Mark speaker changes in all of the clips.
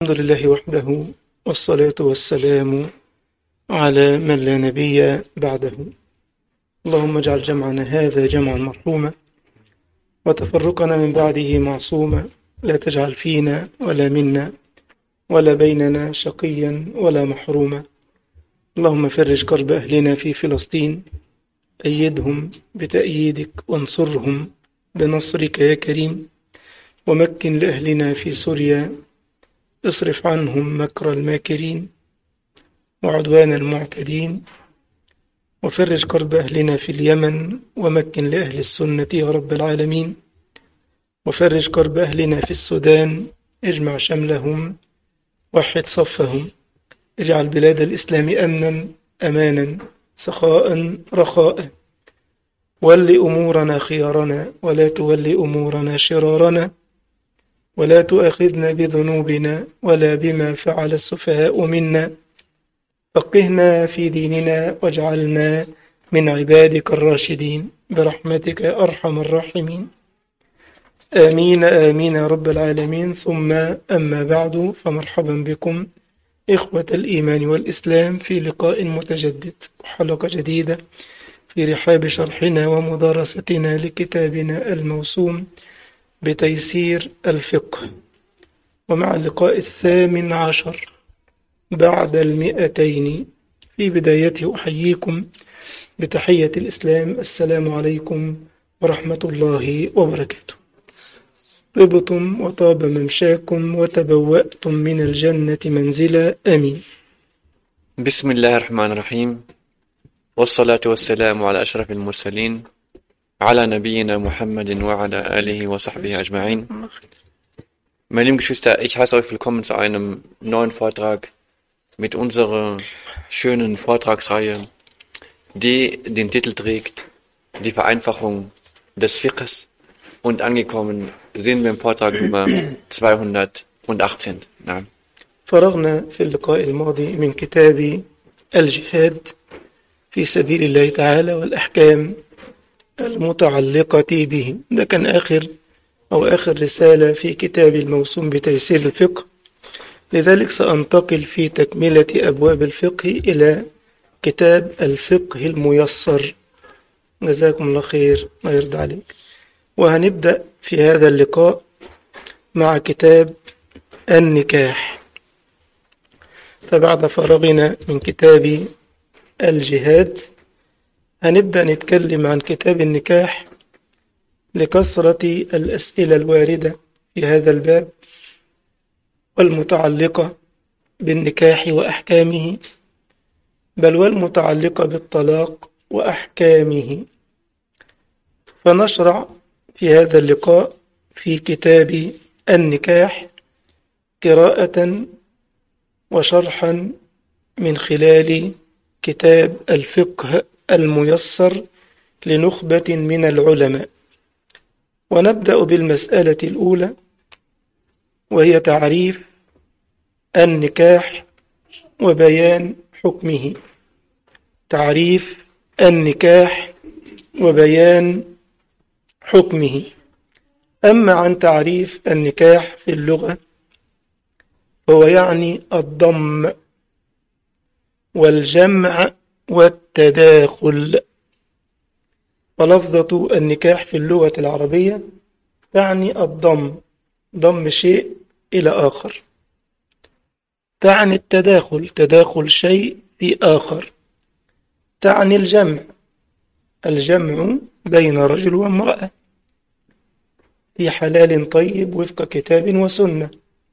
Speaker 1: الحمد لله وحده والصلاة والسلام على من لا نبي بعده اللهم اجعل جمعنا هذا جمعا مرحوما وتفرقنا من بعده معصوما لا تجعل فينا ولا منا ولا بيننا شقيا ولا محروما اللهم فرج كرب أهلنا في فلسطين أيدهم بتأييدك وانصرهم بنصرك يا كريم ومكن لأهلنا في سوريا اصرف عنهم مكر الماكرين وعدوان المعتدين وفرج كرب أهلنا في اليمن ومكن لأهل السنة يا رب العالمين وفرج كرب أهلنا في السودان اجمع شملهم وحد صفهم اجعل بلاد الإسلام أمنا أمانا سخاء رخاء ول أمورنا خيارنا ولا تول أمورنا شرارنا ولا تؤاخذنا بذنوبنا ولا بما فعل السفهاء منا فقهنا في ديننا واجعلنا من عبادك الراشدين برحمتك يا أرحم الراحمين آمين آمين يا رب العالمين ثم أما بعد فمرحبا بكم إخوة الإيمان والإسلام في لقاء متجدد وحلقة جديدة في رحاب شرحنا ومدارستنا لكتابنا الموسوم بتيسير الفقه ومع اللقاء الثامن عشر بعد المئتين في بدايته أحييكم بتحية الإسلام السلام عليكم ورحمة الله وبركاته طبتم وطاب ممشاكم وتبوأتم من الجنة منزلا آمين
Speaker 2: بسم الله الرحمن الرحيم والصلاة والسلام على أشرف المرسلين على nabiyina Muhammadin wa ala alihi wa sahbihi ajma'in. Meine lieben Geschwister, ich heiße euch willkommen zu einem neuen Vortrag mit unserer schönen Vortragsreihe, die den Titel trägt Die Vereinfachung des Fiqhs und angekommen sind wir im Vortrag Nummer 218. نعم.
Speaker 1: فرغنا في اللقاء الماضي من كتاب الجهاد في سبيل الله تعالى والأحكام المتعلقة به ده كان آخر أو آخر رسالة في كتاب الموسوم بتيسير الفقه لذلك سأنتقل في تكملة أبواب الفقه إلى كتاب الفقه الميسر جزاكم الله خير ما يرضى عليك وهنبدأ في هذا اللقاء مع كتاب النكاح فبعد فرغنا من كتاب الجهاد هنبدأ نتكلم عن كتاب النكاح لكثرة الأسئلة الواردة في هذا الباب والمتعلقة بالنكاح وأحكامه بل والمتعلقة بالطلاق وأحكامه فنشرع في هذا اللقاء في كتاب النكاح قراءة وشرحا من خلال كتاب الفقه الميسر لنخبة من العلماء ونبدأ بالمسألة الأولى وهي تعريف النكاح وبيان حكمه تعريف النكاح وبيان حكمه أما عن تعريف النكاح في اللغة فهو يعني الضم والجمع والتداخل ولفظة النكاح في اللغة العربية تعني الضم ضم شيء إلى آخر تعني التداخل تداخل شيء في آخر تعني الجمع الجمع بين رجل وامرأة في حلال طيب وفق كتاب وسنة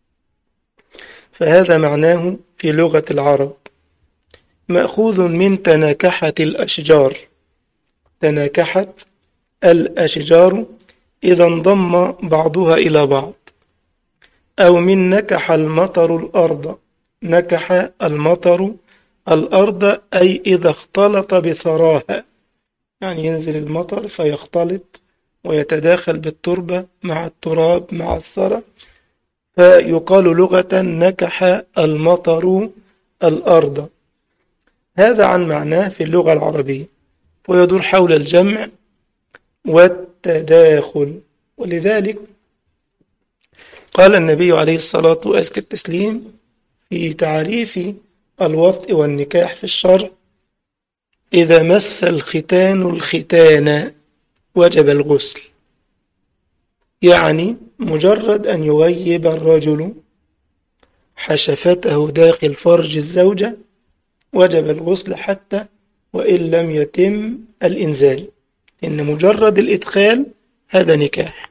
Speaker 1: فهذا معناه في لغة العرب مأخوذ من تناكحة الأشجار تناكحت الأشجار إذا انضم بعضها إلى بعض أو من نكح المطر الأرض نكح المطر الأرض أي إذا اختلط بثراها يعني ينزل المطر فيختلط ويتداخل بالتربة مع التراب مع الثرى فيقال لغة نكح المطر الأرض هذا عن معناه في اللغة العربية ويدور حول الجمع والتداخل ولذلك قال النبي عليه الصلاة وأزكى التسليم في تعريف الوطء والنكاح في الشرع إذا مس الختان الختان وجب الغسل يعني مجرد أن يغيب الرجل حشفته داخل فرج الزوجة وجب الغسل حتى وإن لم يتم الإنزال إن مجرد الإدخال هذا نكاح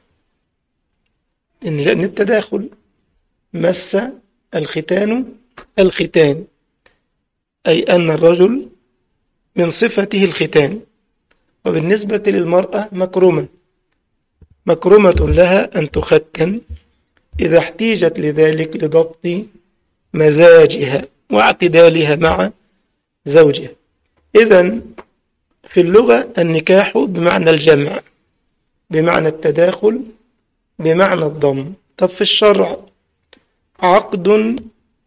Speaker 1: إن التداخل مس الختان الختان أي أن الرجل من صفته الختان وبالنسبة للمرأة مكرمة مكرمة لها أن تختن إذا احتيجت لذلك لضبط مزاجها واعتدالها مع زوجها إذا في اللغة النكاح بمعنى الجمع بمعنى التداخل بمعنى الضم طب في الشرع عقد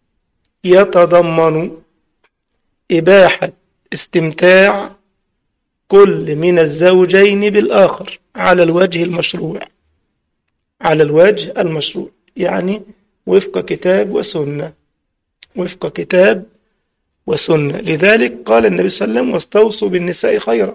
Speaker 1: يتضمن إباحة استمتاع كل من الزوجين بالآخر على الوجه المشروع على الوجه المشروع يعني وفق كتاب وسنة وفق كتاب وسنة لذلك قال النبي صلى الله عليه وسلم واستوصوا بالنساء خيرا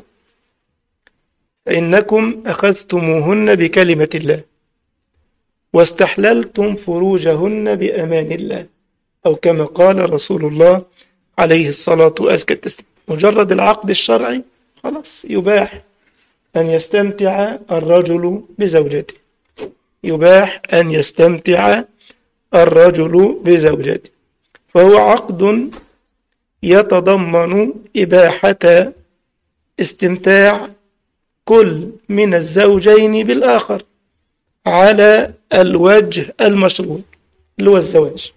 Speaker 1: فإنكم أخذتموهن بكلمة الله واستحللتم فروجهن بأمان الله أو كما قال رسول الله عليه الصلاة وأزكى التسليم مجرد العقد الشرعي خلاص يباح أن يستمتع الرجل بزوجته يباح أن يستمتع الرجل بزوجته فهو عقد يتضمن إباحة استمتاع كل من الزوجين بالآخر على الوجه المشروع اللي هو الزواج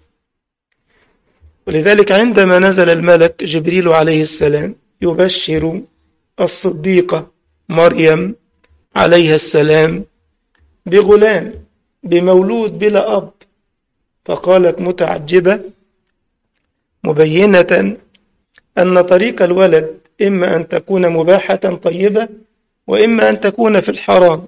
Speaker 1: ولذلك عندما نزل الملك جبريل عليه السلام يبشر الصديقة مريم عليها السلام بغلام بمولود بلا أب فقالت متعجبة مبينة أن طريق الولد إما أن تكون مباحة طيبة وإما أن تكون في الحرام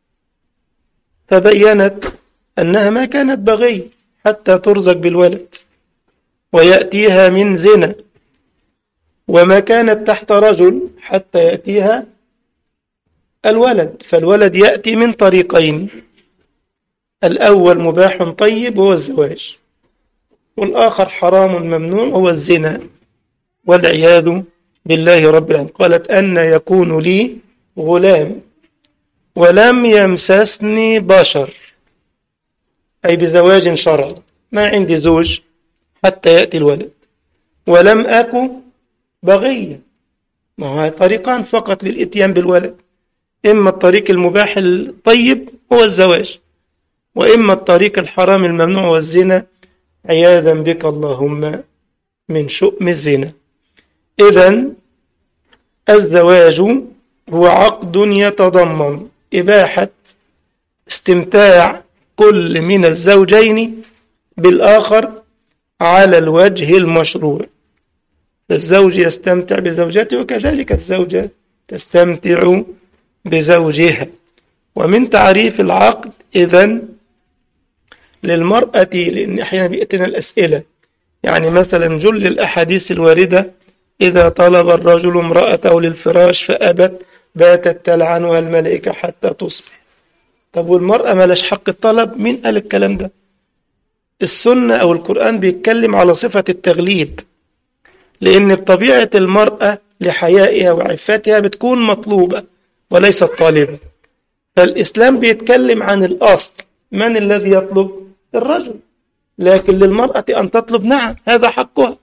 Speaker 1: فبينت أنها ما كانت بغي حتى ترزق بالولد ويأتيها من زنا وما كانت تحت رجل حتى يأتيها الولد فالولد يأتي من طريقين الأول مباح طيب هو الزواج والآخر حرام ممنوع هو الزنا والعياذ بالله رب العالمين قالت أن يكون لي غلام ولم يمسسني بشر أي بزواج شرعي ما عندي زوج حتى يأتي الولد ولم أكن بغيا ما هو طريقان فقط للإتيان بالولد إما الطريق المباح الطيب هو الزواج وإما الطريق الحرام الممنوع والزنا عياذا بك اللهم من شؤم الزنا إذا الزواج هو عقد يتضمن إباحة استمتاع كل من الزوجين بالآخر على الوجه المشروع الزوج يستمتع بزوجته وكذلك الزوجة تستمتع بزوجها ومن تعريف العقد إذن للمرأة لأن أحيانا بيأتينا الأسئلة يعني مثلا جل الأحاديث الواردة إذا طلب الرجل امرأته للفراش فأبت باتت تلعنها الملائكة حتى تصبح طب والمرأة مالش حق الطلب مين قال الكلام ده السنة أو القرآن بيتكلم على صفة التغليب لأن بطبيعة المرأة لحيائها وعفتها بتكون مطلوبة وليست طالبة فالإسلام بيتكلم عن الأصل من الذي يطلب الرجل لكن للمرأة أن تطلب نعم هذا حقها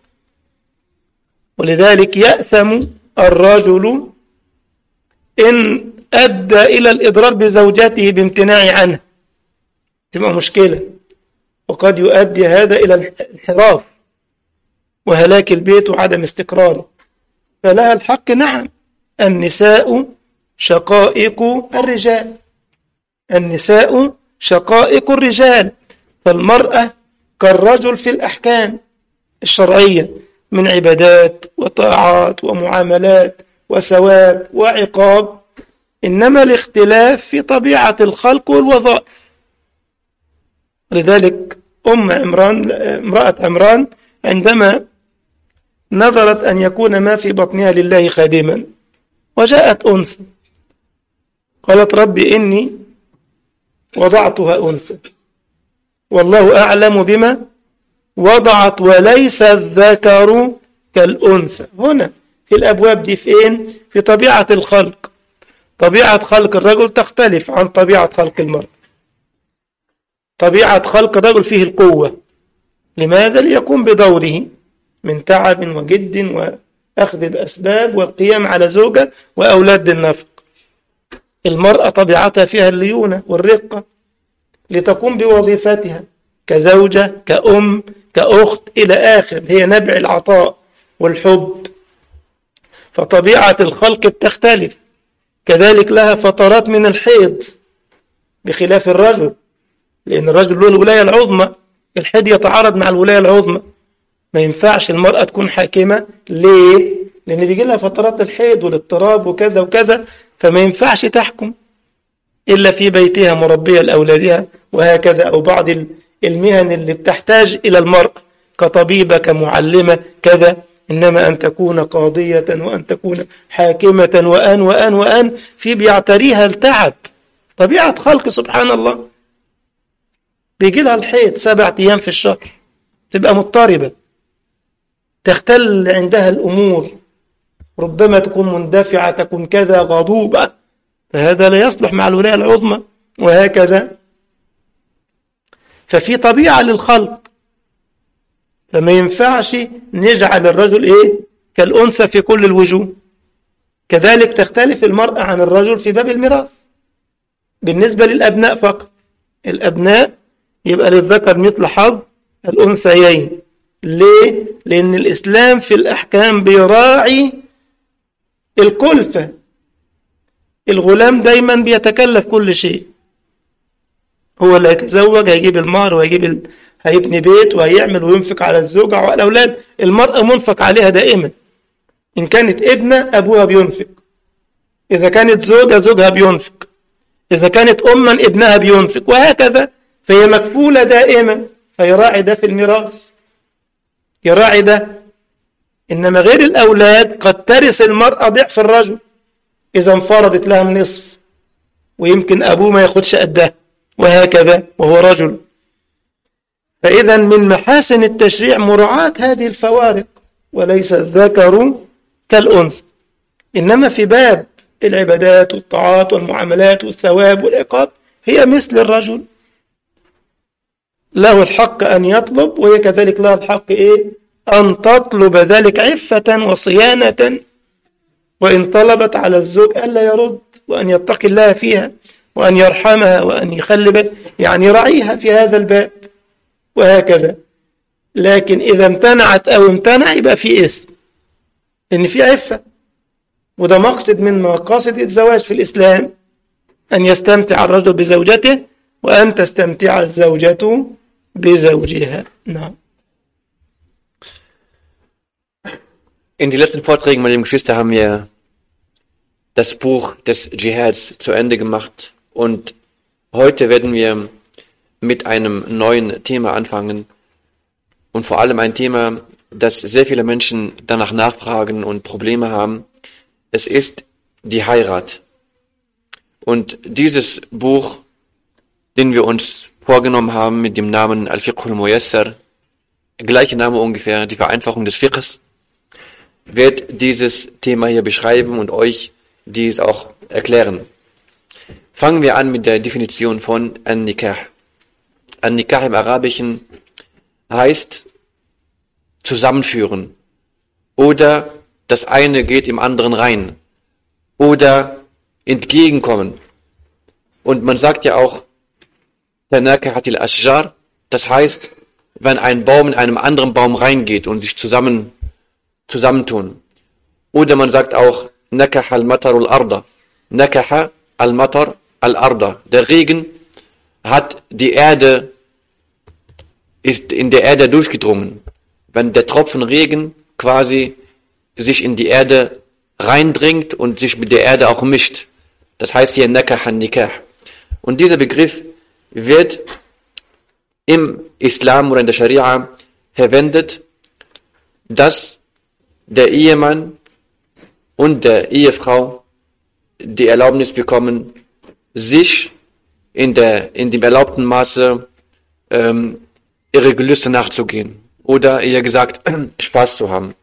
Speaker 1: ولذلك يأثم الرجل إن أدى إلى الإضرار بزوجته بامتناع عنها تبقى مشكلة وقد يؤدي هذا إلى الانحراف وهلاك البيت وعدم استقراره فلها الحق نعم النساء شقائق الرجال النساء شقائق الرجال فالمرأة كالرجل في الأحكام الشرعية من عبادات وطاعات ومعاملات وثواب وعقاب إنما الاختلاف في طبيعة الخلق والوظائف لذلك أم عمران امرأة عمران عندما نظرت أن يكون ما في بطنها لله خادما وجاءت أنثى قالت ربي إني وضعتها أنثى والله أعلم بما وضعت وليس الذكر كالأنثى هنا في الأبواب دي فين في طبيعة الخلق طبيعة خلق الرجل تختلف عن طبيعة خلق المرأة طبيعة خلق الرجل فيه القوة لماذا ليقوم بدوره من تعب وجد وأخذ بأسباب والقيام على زوجة وأولاد النفق المرأة طبيعتها فيها الليونة والرقة لتقوم بوظيفتها كزوجة كأم كأخت إلى آخر هي نبع العطاء والحب فطبيعة الخلق بتختلف كذلك لها فترات من الحيض بخلاف الرجل لأن الرجل له الولاية العظمى الحيض يتعارض مع الولاية العظمى ما ينفعش المرأة تكون حاكمة ليه؟ لأن بيجي لها فترات الحيض والاضطراب وكذا وكذا فما ينفعش تحكم إلا في بيتها مربية لأولادها وهكذا أو بعض المهن اللي بتحتاج إلى المرأة كطبيبة كمعلمة كذا إنما أن تكون قاضية وأن تكون حاكمة وأن وأن وأن في بيعتريها التعب طبيعة خلق سبحان الله بيجي لها الحيض سبعة أيام في الشهر تبقى مضطربة تختل عندها الأمور ربما تكون مندفعة تكون كذا غضوبة فهذا لا يصلح مع الولاية العظمى وهكذا ففي طبيعة للخلق فما ينفعش نجعل الرجل إيه كالأنثى في كل الوجوه كذلك تختلف المرأة عن الرجل في باب الميراث بالنسبة للأبناء فقط الأبناء يبقى للذكر مثل حظ الأنثيين ليه؟ لأن الإسلام في الأحكام بيراعي الكلفة الغلام دايما بيتكلف كل شيء هو اللي هيتزوج هيجيب المهر وهيجيب ال... هيبني بيت وهيعمل وينفق على الزوجة وعلى الأولاد المرأة منفق عليها دائما إن كانت ابنة أبوها بينفق إذا كانت زوجة زوجها بينفق إذا كانت أما ابنها بينفق وهكذا فهي مكفولة دائما فيراعي ده في الميراث يراعي ده إنما غير الأولاد قد ترث المرأة ضعف الرجل إذا انفرضت لها النصف ويمكن أبوه ما ياخدش قدها وهكذا وهو رجل فإذا من محاسن التشريع مراعاة هذه الفوارق وليس الذكر كالأنثى إنما في باب العبادات والطاعات والمعاملات والثواب والعقاب هي مثل الرجل له الحق أن يطلب وهي كذلك لها الحق إيه أن تطلب ذلك عفة وصيانة وإن طلبت على الزوج ألا يرد وأن يتقي الله فيها وأن يرحمها وأن يخلي يعني يراعيها في هذا الباب وهكذا لكن إذا امتنعت أو امتنع يبقى في اسم إن في عفة وده مقصد من مقاصد الزواج في الإسلام أن يستمتع الرجل بزوجته وأن تستمتع الزوجة بزوجها نعم
Speaker 2: In den letzten Vorträgen, meine lieben Geschwister, haben wir das Buch des Dschihads zu Ende gemacht und heute werden wir mit einem neuen Thema anfangen und vor allem ein Thema, das sehr viele Menschen danach nachfragen und Probleme haben. Es ist die Heirat. Und dieses Buch, den wir uns vorgenommen haben mit dem Namen Al-Fiqh al-Muyassar, gleiche Name ungefähr, die Vereinfachung des Fiqhs, wird dieses Thema hier beschreiben und euch dies auch erklären. Fangen wir an mit der Definition von An-Nikah. An-Nikah im Arabischen heißt zusammenführen oder das eine geht im anderen rein oder entgegenkommen. Und man sagt ja auch, Tanakahatil Ashjar, das heißt, wenn ein Baum in einem anderen Baum reingeht und sich zusammen, zusammentun. Oder man sagt auch, Nakaha al-Matar al-Arda. Nakaha al-Matar al-Arda. Der Regen hat die Erde, ist in der Erde durchgedrungen. Wenn der Tropfen Regen quasi sich in die Erde reindringt und sich mit der Erde auch mischt. Das heißt hier Nakaha nikah. Und dieser Begriff wird im Islam oder in der Scharia verwendet, dass der Ehemann und der Ehefrau die Erlaubnis bekommen, sich in, der, in dem erlaubten Maße ähm, ihre Gelüste nachzugehen oder eher gesagt Spaß zu haben.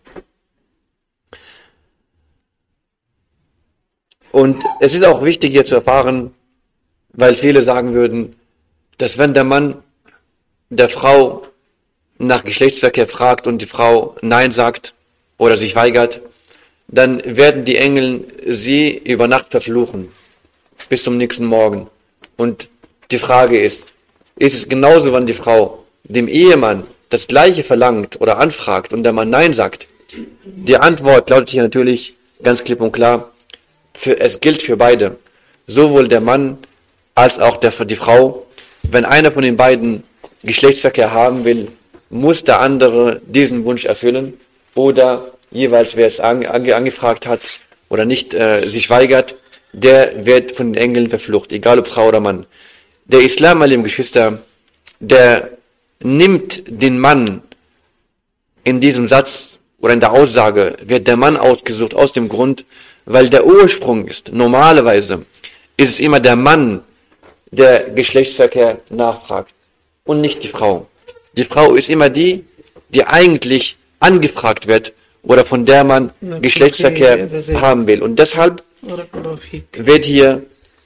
Speaker 2: Und es ist auch wichtig hier zu erfahren, weil viele sagen würden, dass wenn der Mann der Frau nach Geschlechtsverkehr fragt und die Frau Nein sagt oder sich weigert, dann werden die Engel sie über Nacht verfluchen bis zum nächsten Morgen. Und die Frage ist, ist es genauso, wenn die Frau dem Ehemann das Gleiche verlangt oder anfragt und der Mann Nein sagt? Die Antwort lautet hier natürlich ganz klipp und klar, für, es gilt für beide. Sowohl der Mann als auch der, die Frau. Wenn einer von den beiden Geschlechtsverkehr haben will, muss der andere diesen Wunsch erfüllen oder jeweils wer es ange, ange, angefragt hat oder nicht äh, sich weigert, der wird von den Engeln verflucht, egal ob Frau oder Mann. Der Islam, meine lieben Geschwister, der nimmt den Mann in diesem Satz oder in der Aussage, wird der Mann ausgesucht aus dem Grund, weil der Ursprung ist. Normalerweise ist es immer der Mann, der Geschlechtsverkehr nachfragt und nicht die Frau. Die Frau ist immer die, die eigentlich angefragt wird oder von der man Geschlechtsverkehr haben will. Und deshalb wird hier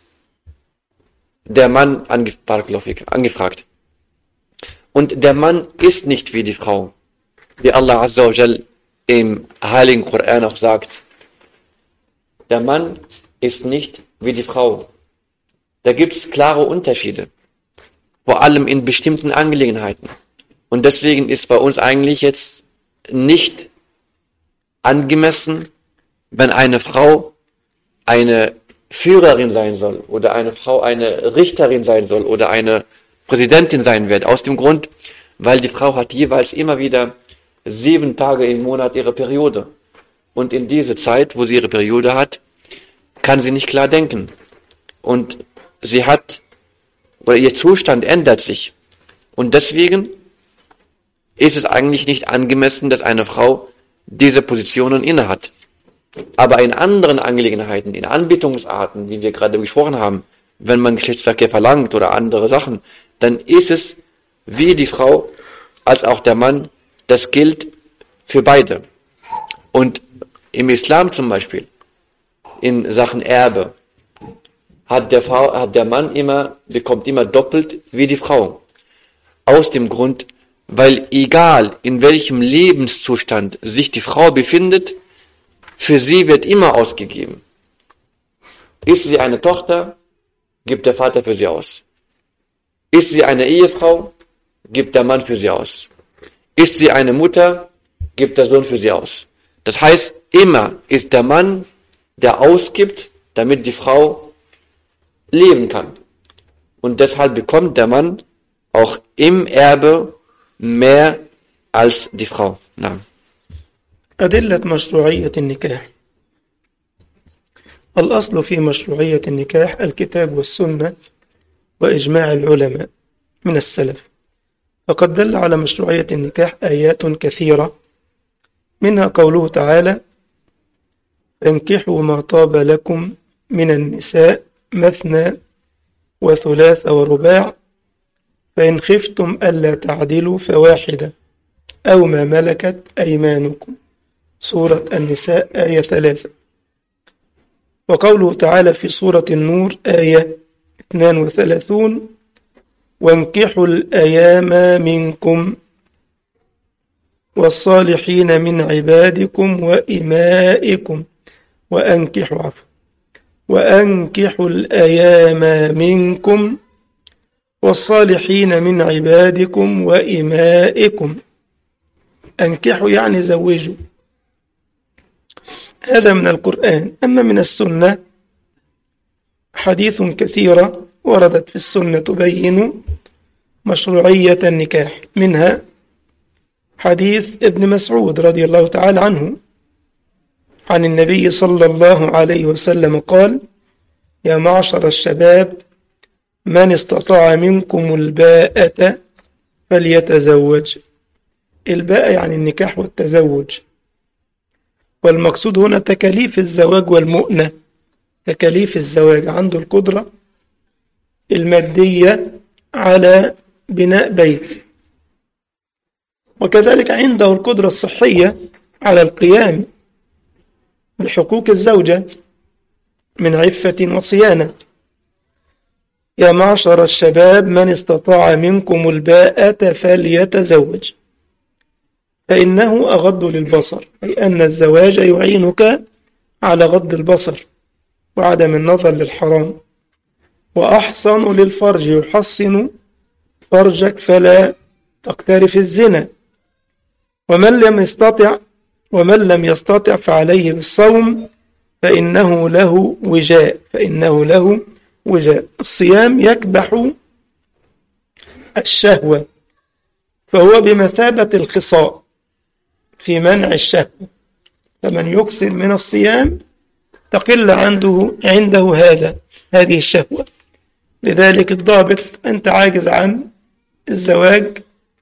Speaker 2: der Mann angefragt. Und der Mann ist nicht wie die Frau. Wie Allah Azza wa Jal im Heiligen Koran auch sagt. Der Mann ist nicht wie die Frau. Da gibt es klare Unterschiede. Vor allem in bestimmten Angelegenheiten. Und deswegen ist bei uns eigentlich jetzt nicht angemessen, wenn eine Frau eine Führerin sein soll oder eine Frau eine Richterin sein soll oder eine Präsidentin sein wird. Aus dem Grund, weil die Frau hat jeweils immer wieder sieben Tage im Monat ihre Periode. Und in diese Zeit, wo sie ihre Periode hat, kann sie nicht klar denken. Und sie hat, oder ihr Zustand ändert sich. Und deswegen ist es eigentlich nicht angemessen, dass eine Frau diese Positionen innehat. Aber in anderen Angelegenheiten, in Anbietungsarten, wie wir gerade gesprochen haben, wenn man Geschlechtsverkehr verlangt oder andere Sachen, dann ist es wie die Frau als auch der Mann, das gilt für beide. Und im Islam zum Beispiel, in Sachen Erbe, hat der, Frau, hat der Mann immer, bekommt immer doppelt wie die Frau. Aus dem Grund, weil egal in welchem Lebenszustand sich die Frau befindet, für sie wird immer ausgegeben. Ist sie eine Tochter, gibt der Vater für sie aus. Ist sie eine Ehefrau, gibt der Mann für sie aus. Ist sie eine Mutter, gibt der Sohn für sie aus. Das heißt, immer ist der Mann, der ausgibt, damit die Frau leben kann. Und deshalb bekommt der Mann auch im Erbe mehr als die Frau. Nein.
Speaker 1: أدلة مشروعية النكاح الأصل في مشروعية النكاح الكتاب والسنة وإجماع العلماء من السلف فقد دل على مشروعية النكاح آيات كثيرة منها قوله تعالى انكحوا ما طاب لكم من النساء مثنى وثلاث ورباع فإن خفتم ألا تعدلوا فواحدة أو ما ملكت أيمانكم سورة النساء آية ثلاثة وقوله تعالى في سورة النور آية 32 وانكحوا الأيام منكم والصالحين من عبادكم وإمائكم وأنكحوا عفوا وأنكحوا الأيام منكم والصالحين من عبادكم وإمائكم أنكحوا يعني زوجوا هذا من القرآن أما من السنة حديث كثيرة وردت في السنة تبين مشروعية النكاح منها حديث ابن مسعود رضي الله تعالى عنه عن النبي صلى الله عليه وسلم قال يا معشر الشباب من استطاع منكم الباءة فليتزوج الباء يعني النكاح والتزوج والمقصود هنا تكاليف الزواج والمؤنة تكاليف الزواج عنده القدرة المادية على بناء بيت وكذلك عنده القدرة الصحية على القيام بحقوق الزوجة من عفة وصيانة يا معشر الشباب من استطاع منكم الباءة فليتزوج فإنه أغض للبصر أي أن الزواج يعينك على غض البصر وعدم النظر للحرام وأحصن للفرج يحصن فرجك فلا تقترف الزنا ومن لم يستطع ومن لم يستطع فعليه بالصوم فإنه له وجاء فإنه له وجاء الصيام يكبح الشهوة فهو بمثابة الخصاء في منع الشهوة فمن يكثر من الصيام تقل عنده عنده هذا هذه الشهوة لذلك الضابط أنت عاجز عن الزواج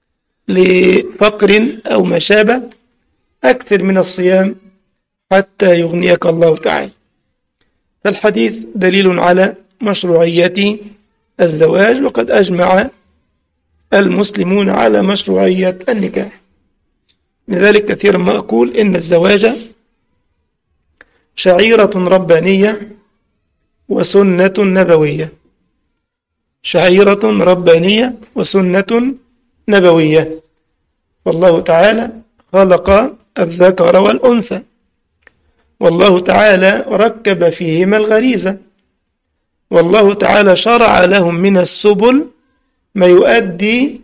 Speaker 1: لفقر أو ما شابه أكثر من الصيام حتى يغنيك الله تعالى فالحديث دليل على مشروعية الزواج وقد أجمع المسلمون على مشروعية النكاح لذلك كثيرا ما أقول إن الزواج شعيرة ربانية وسنة نبوية شعيرة ربانية وسنة نبوية والله تعالى خلق الذكر والأنثى والله تعالى ركب فيهما الغريزة والله تعالى شرع لهم من السبل ما يؤدي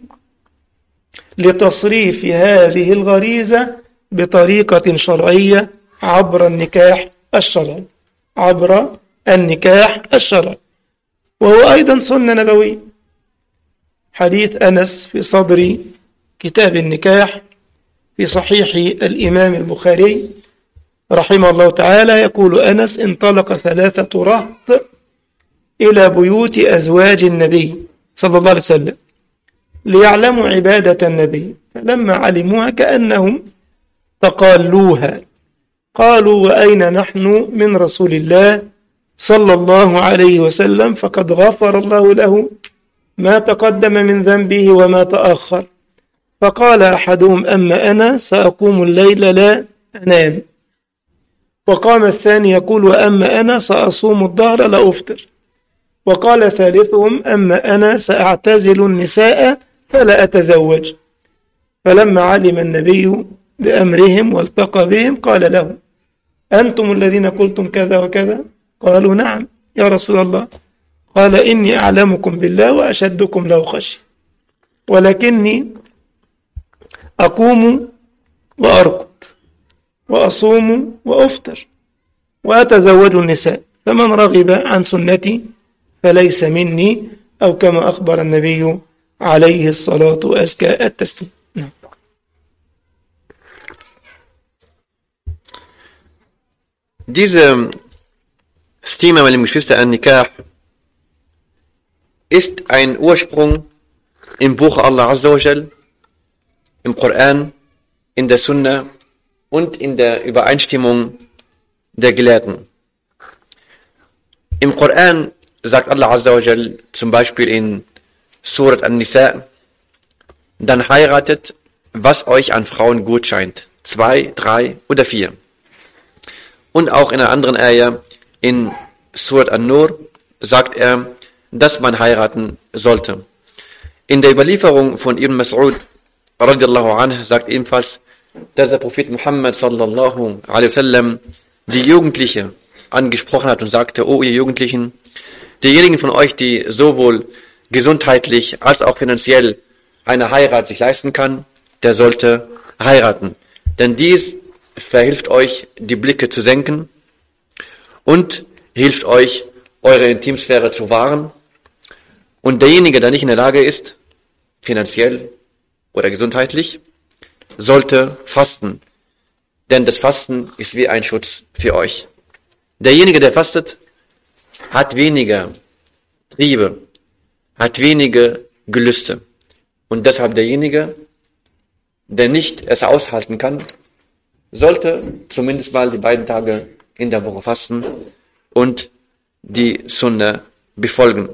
Speaker 1: لتصريف هذه الغريزة بطريقة شرعية عبر النكاح الشرعي عبر النكاح الشرعي وهو أيضا سنة نبوية حديث أنس في صدر كتاب النكاح في صحيح الإمام البخاري رحمه الله تعالى يقول أنس انطلق ثلاثة رهط إلى بيوت أزواج النبي صلى الله عليه وسلم ليعلموا عبادة النبي فلما علموها كأنهم تقالوها قالوا وأين نحن من رسول الله صلى الله عليه وسلم فقد غفر الله له ما تقدم من ذنبه وما تأخر فقال أحدهم أما أنا سأقوم الليل لا أنام وقام الثاني يقول وأما أنا سأصوم الظهر لا أفطر وقال ثالثهم أما أنا سأعتزل النساء فلا أتزوج فلما علم النبي بأمرهم والتقى بهم قال لهم أنتم الذين قلتم كذا وكذا قالوا نعم يا رسول الله قال إني أعلمكم بالله وأشدكم له خشية ولكني أقوم وأرقد وأصوم وأفطر وأتزوج النساء فمن رغب عن سنتي فليس مني أو كما أخبر النبي عليه الصلاة وأزكى التسليم نعم.
Speaker 2: Diese Thema, meine Geschwister, an Nikah ist ein Ursprung im Buch Allah Azza wa Jal, im Koran, in der Sunna und in der Übereinstimmung der Gelehrten. Im Koran sagt Allah Azza wa Jal zum Beispiel in Surat An-Nisa, dann heiratet, was euch an Frauen gut scheint. Zwei, drei oder vier. Und auch in einer anderen Ayah, in Surat An-Nur, sagt er, dass man heiraten sollte. In der Überlieferung von Ibn Mas'ud, radiallahu anh, sagt ebenfalls, dass der Prophet Muhammad sallallahu alaihi wasallam die Jugendliche angesprochen hat und sagte, oh ihr Jugendlichen, diejenigen von euch, die sowohl gesundheitlich als auch finanziell eine Heirat sich leisten kann, der sollte heiraten. Denn dies verhilft euch, die Blicke zu senken und hilft euch, eure Intimsphäre zu wahren. Und derjenige, der nicht in der Lage ist, finanziell oder gesundheitlich, sollte fasten. Denn das Fasten ist wie ein Schutz für euch. Derjenige, der fastet, hat weniger Triebe, hat wenige Gelüste. Und deshalb derjenige, der nicht es aushalten kann, sollte zumindest mal die beiden Tage in der Woche fasten und die Sunna befolgen.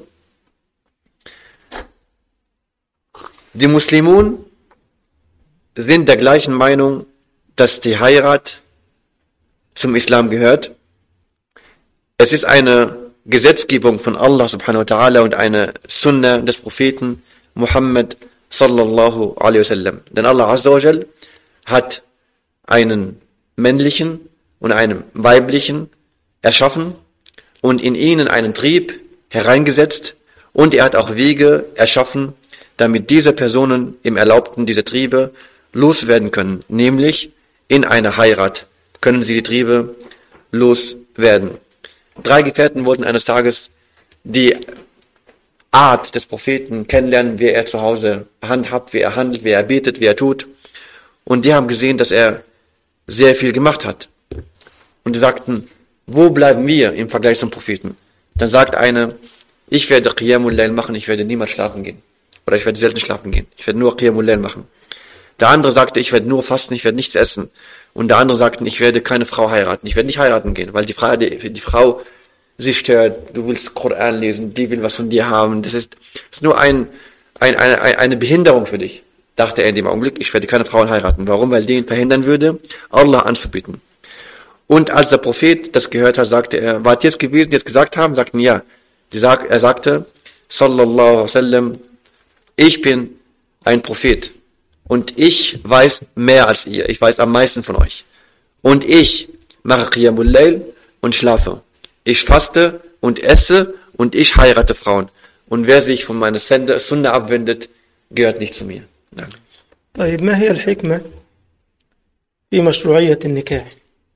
Speaker 2: Die Muslimen sind der gleichen Meinung, dass die Heirat zum Islam gehört. Es ist eine Gesetzgebung von Allah subhanahu wa ta'ala und eine Sunna des Propheten Muhammad sallallahu alaihi wasallam. Denn Allah azza wa jal hat einen männlichen und einen weiblichen erschaffen und in ihnen einen Trieb hereingesetzt und er hat auch Wege erschaffen, damit diese Personen im Erlaubten diese Triebe loswerden können, nämlich in einer Heirat können sie die Triebe loswerden. Drei Gefährten wollten eines Tages die Art des Propheten kennenlernen, wie er zu Hause handhabt, wie er handelt, wie er betet, wie er tut. Und die haben gesehen, dass er sehr viel gemacht hat. Und die sagten, wo bleiben wir im Vergleich zum Propheten? Dann sagt eine, ich werde Qiyamul Layl machen, ich werde niemals schlafen gehen. Oder ich werde selten schlafen gehen. Ich werde nur Qiyamul Layl machen. Der andere sagte, ich werde nur fasten, ich werde nichts essen. Und der andere sagte, ich werde keine Frau heiraten. Ich werde nicht heiraten gehen, weil die Frau, die, die Frau sie stört. Du willst Koran lesen, die will was von dir haben. Das ist, ist nur ein, ein, eine, eine Behinderung für dich. Dachte er in dem Augenblick, ich werde keine Frauen heiraten. Warum? Weil den verhindern würde, Allah anzubieten. Und als der Prophet das gehört hat, sagte er, wart jetzt gewesen, jetzt gesagt haben, sagten ja. Die sag, er sagte, sallallahu alaihi wasallam, ich bin ein Prophet. Und ich weiß mehr als ihr. Ich weiß am meisten von euch. Und ich mache Qiyamul Layl und schlafe. Ich faste und esse und ich heirate Frauen. Und wer sich von meiner Sunna abwendet, gehört nicht zu mir. Danke.
Speaker 1: طيب ما هي الحكمة في مشروعية النكاح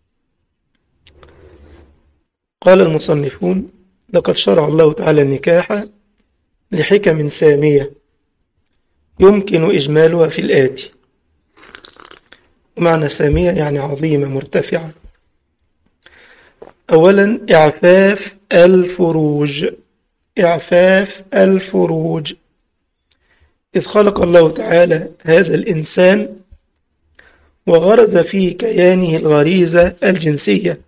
Speaker 1: قال المصنفون لقد شرع الله تعالى النكاح لحكم سامية يمكن إجمالها في الآتي ومعنى سامية يعني عظيمة مرتفعة أولا إعفاف الفروج إعفاف الفروج إذ خلق الله تعالى هذا الإنسان وغرز في كيانه الغريزة الجنسية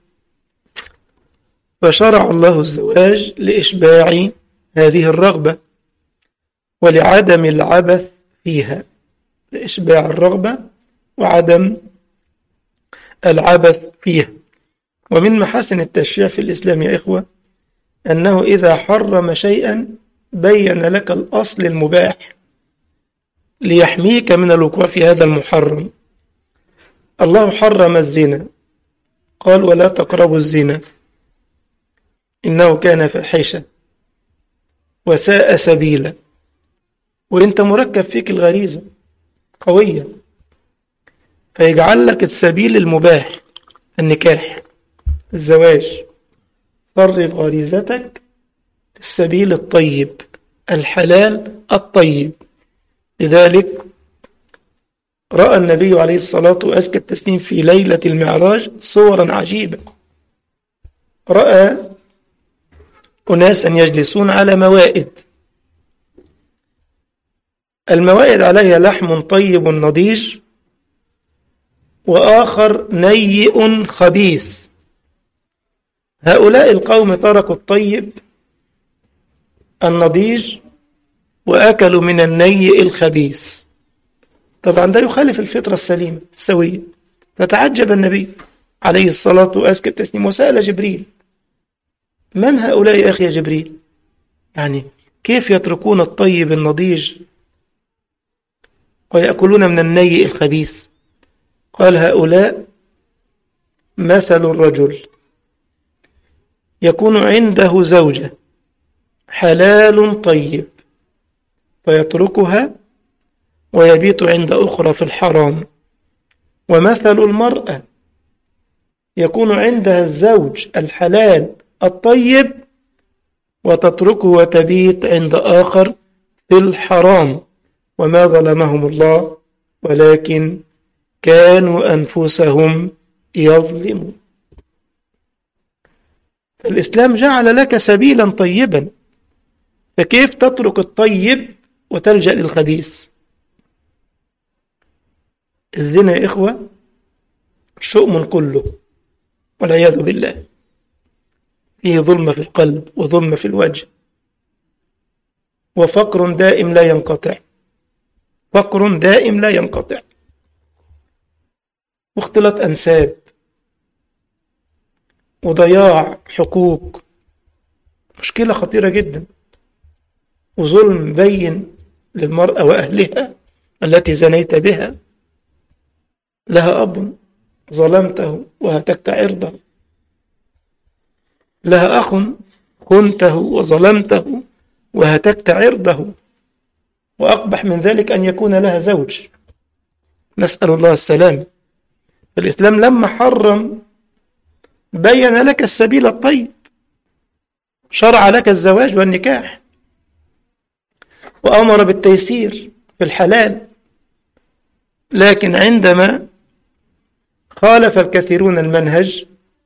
Speaker 1: فشرع الله الزواج لإشباع هذه الرغبة ولعدم العبث فيها لإشباع الرغبة وعدم العبث فيها ومن محاسن التشريع في الإسلام يا إخوة أنه إذا حرم شيئا بين لك الأصل المباح ليحميك من الوقوع في هذا المحرم الله حرم الزنا قال ولا تقربوا الزنا إنه كان فاحشة وساء سبيلا وانت مركب فيك الغريزة قوية فيجعل لك السبيل المباح النكاح الزواج صرف غريزتك في السبيل الطيب الحلال الطيب لذلك رأى النبي عليه الصلاة وأزكى التسليم في ليلة المعراج صورا عجيبة رأى أناسا يجلسون على موائد الموائد عليها لحم طيب نضيج وآخر نيء خبيث هؤلاء القوم تركوا الطيب النضيج وأكلوا من النيء الخبيث طبعا ده يخالف الفطرة السليمة السوية فتعجب النبي عليه الصلاة وأزكى التسليم وسأل جبريل من هؤلاء يا أخي يا جبريل يعني كيف يتركون الطيب النضيج ويأكلون من النيء الخبيث قال هؤلاء مثل الرجل يكون عنده زوجة حلال طيب فيتركها ويبيت عند أخرى في الحرام ومثل المرأة يكون عندها الزوج الحلال الطيب وتتركه وتبيت عند آخر في الحرام وما ظلمهم الله ولكن كانوا أنفسهم يظلمون الإسلام جعل لك سبيلا طيبا فكيف تترك الطيب وتلجأ للخبيث الزنا يا إخوة شؤم كله والعياذ بالله فيه ظلمة في القلب وظلمة في الوجه وفقر دائم لا ينقطع فقر دائم لا ينقطع واختلاط أنساب وضياع حقوق مشكلة خطيرة جدا وظلم بين للمرأة وأهلها التي زنيت بها لها أب ظلمته وهتكت عرضه لها أخ خنته وظلمته وهتكت عرضه وأقبح من ذلك أن يكون لها زوج نسأل الله السلام الإسلام لما حرم بين لك السبيل الطيب شرع لك الزواج والنكاح وأمر بالتيسير في الحلال لكن عندما خالف الكثيرون المنهج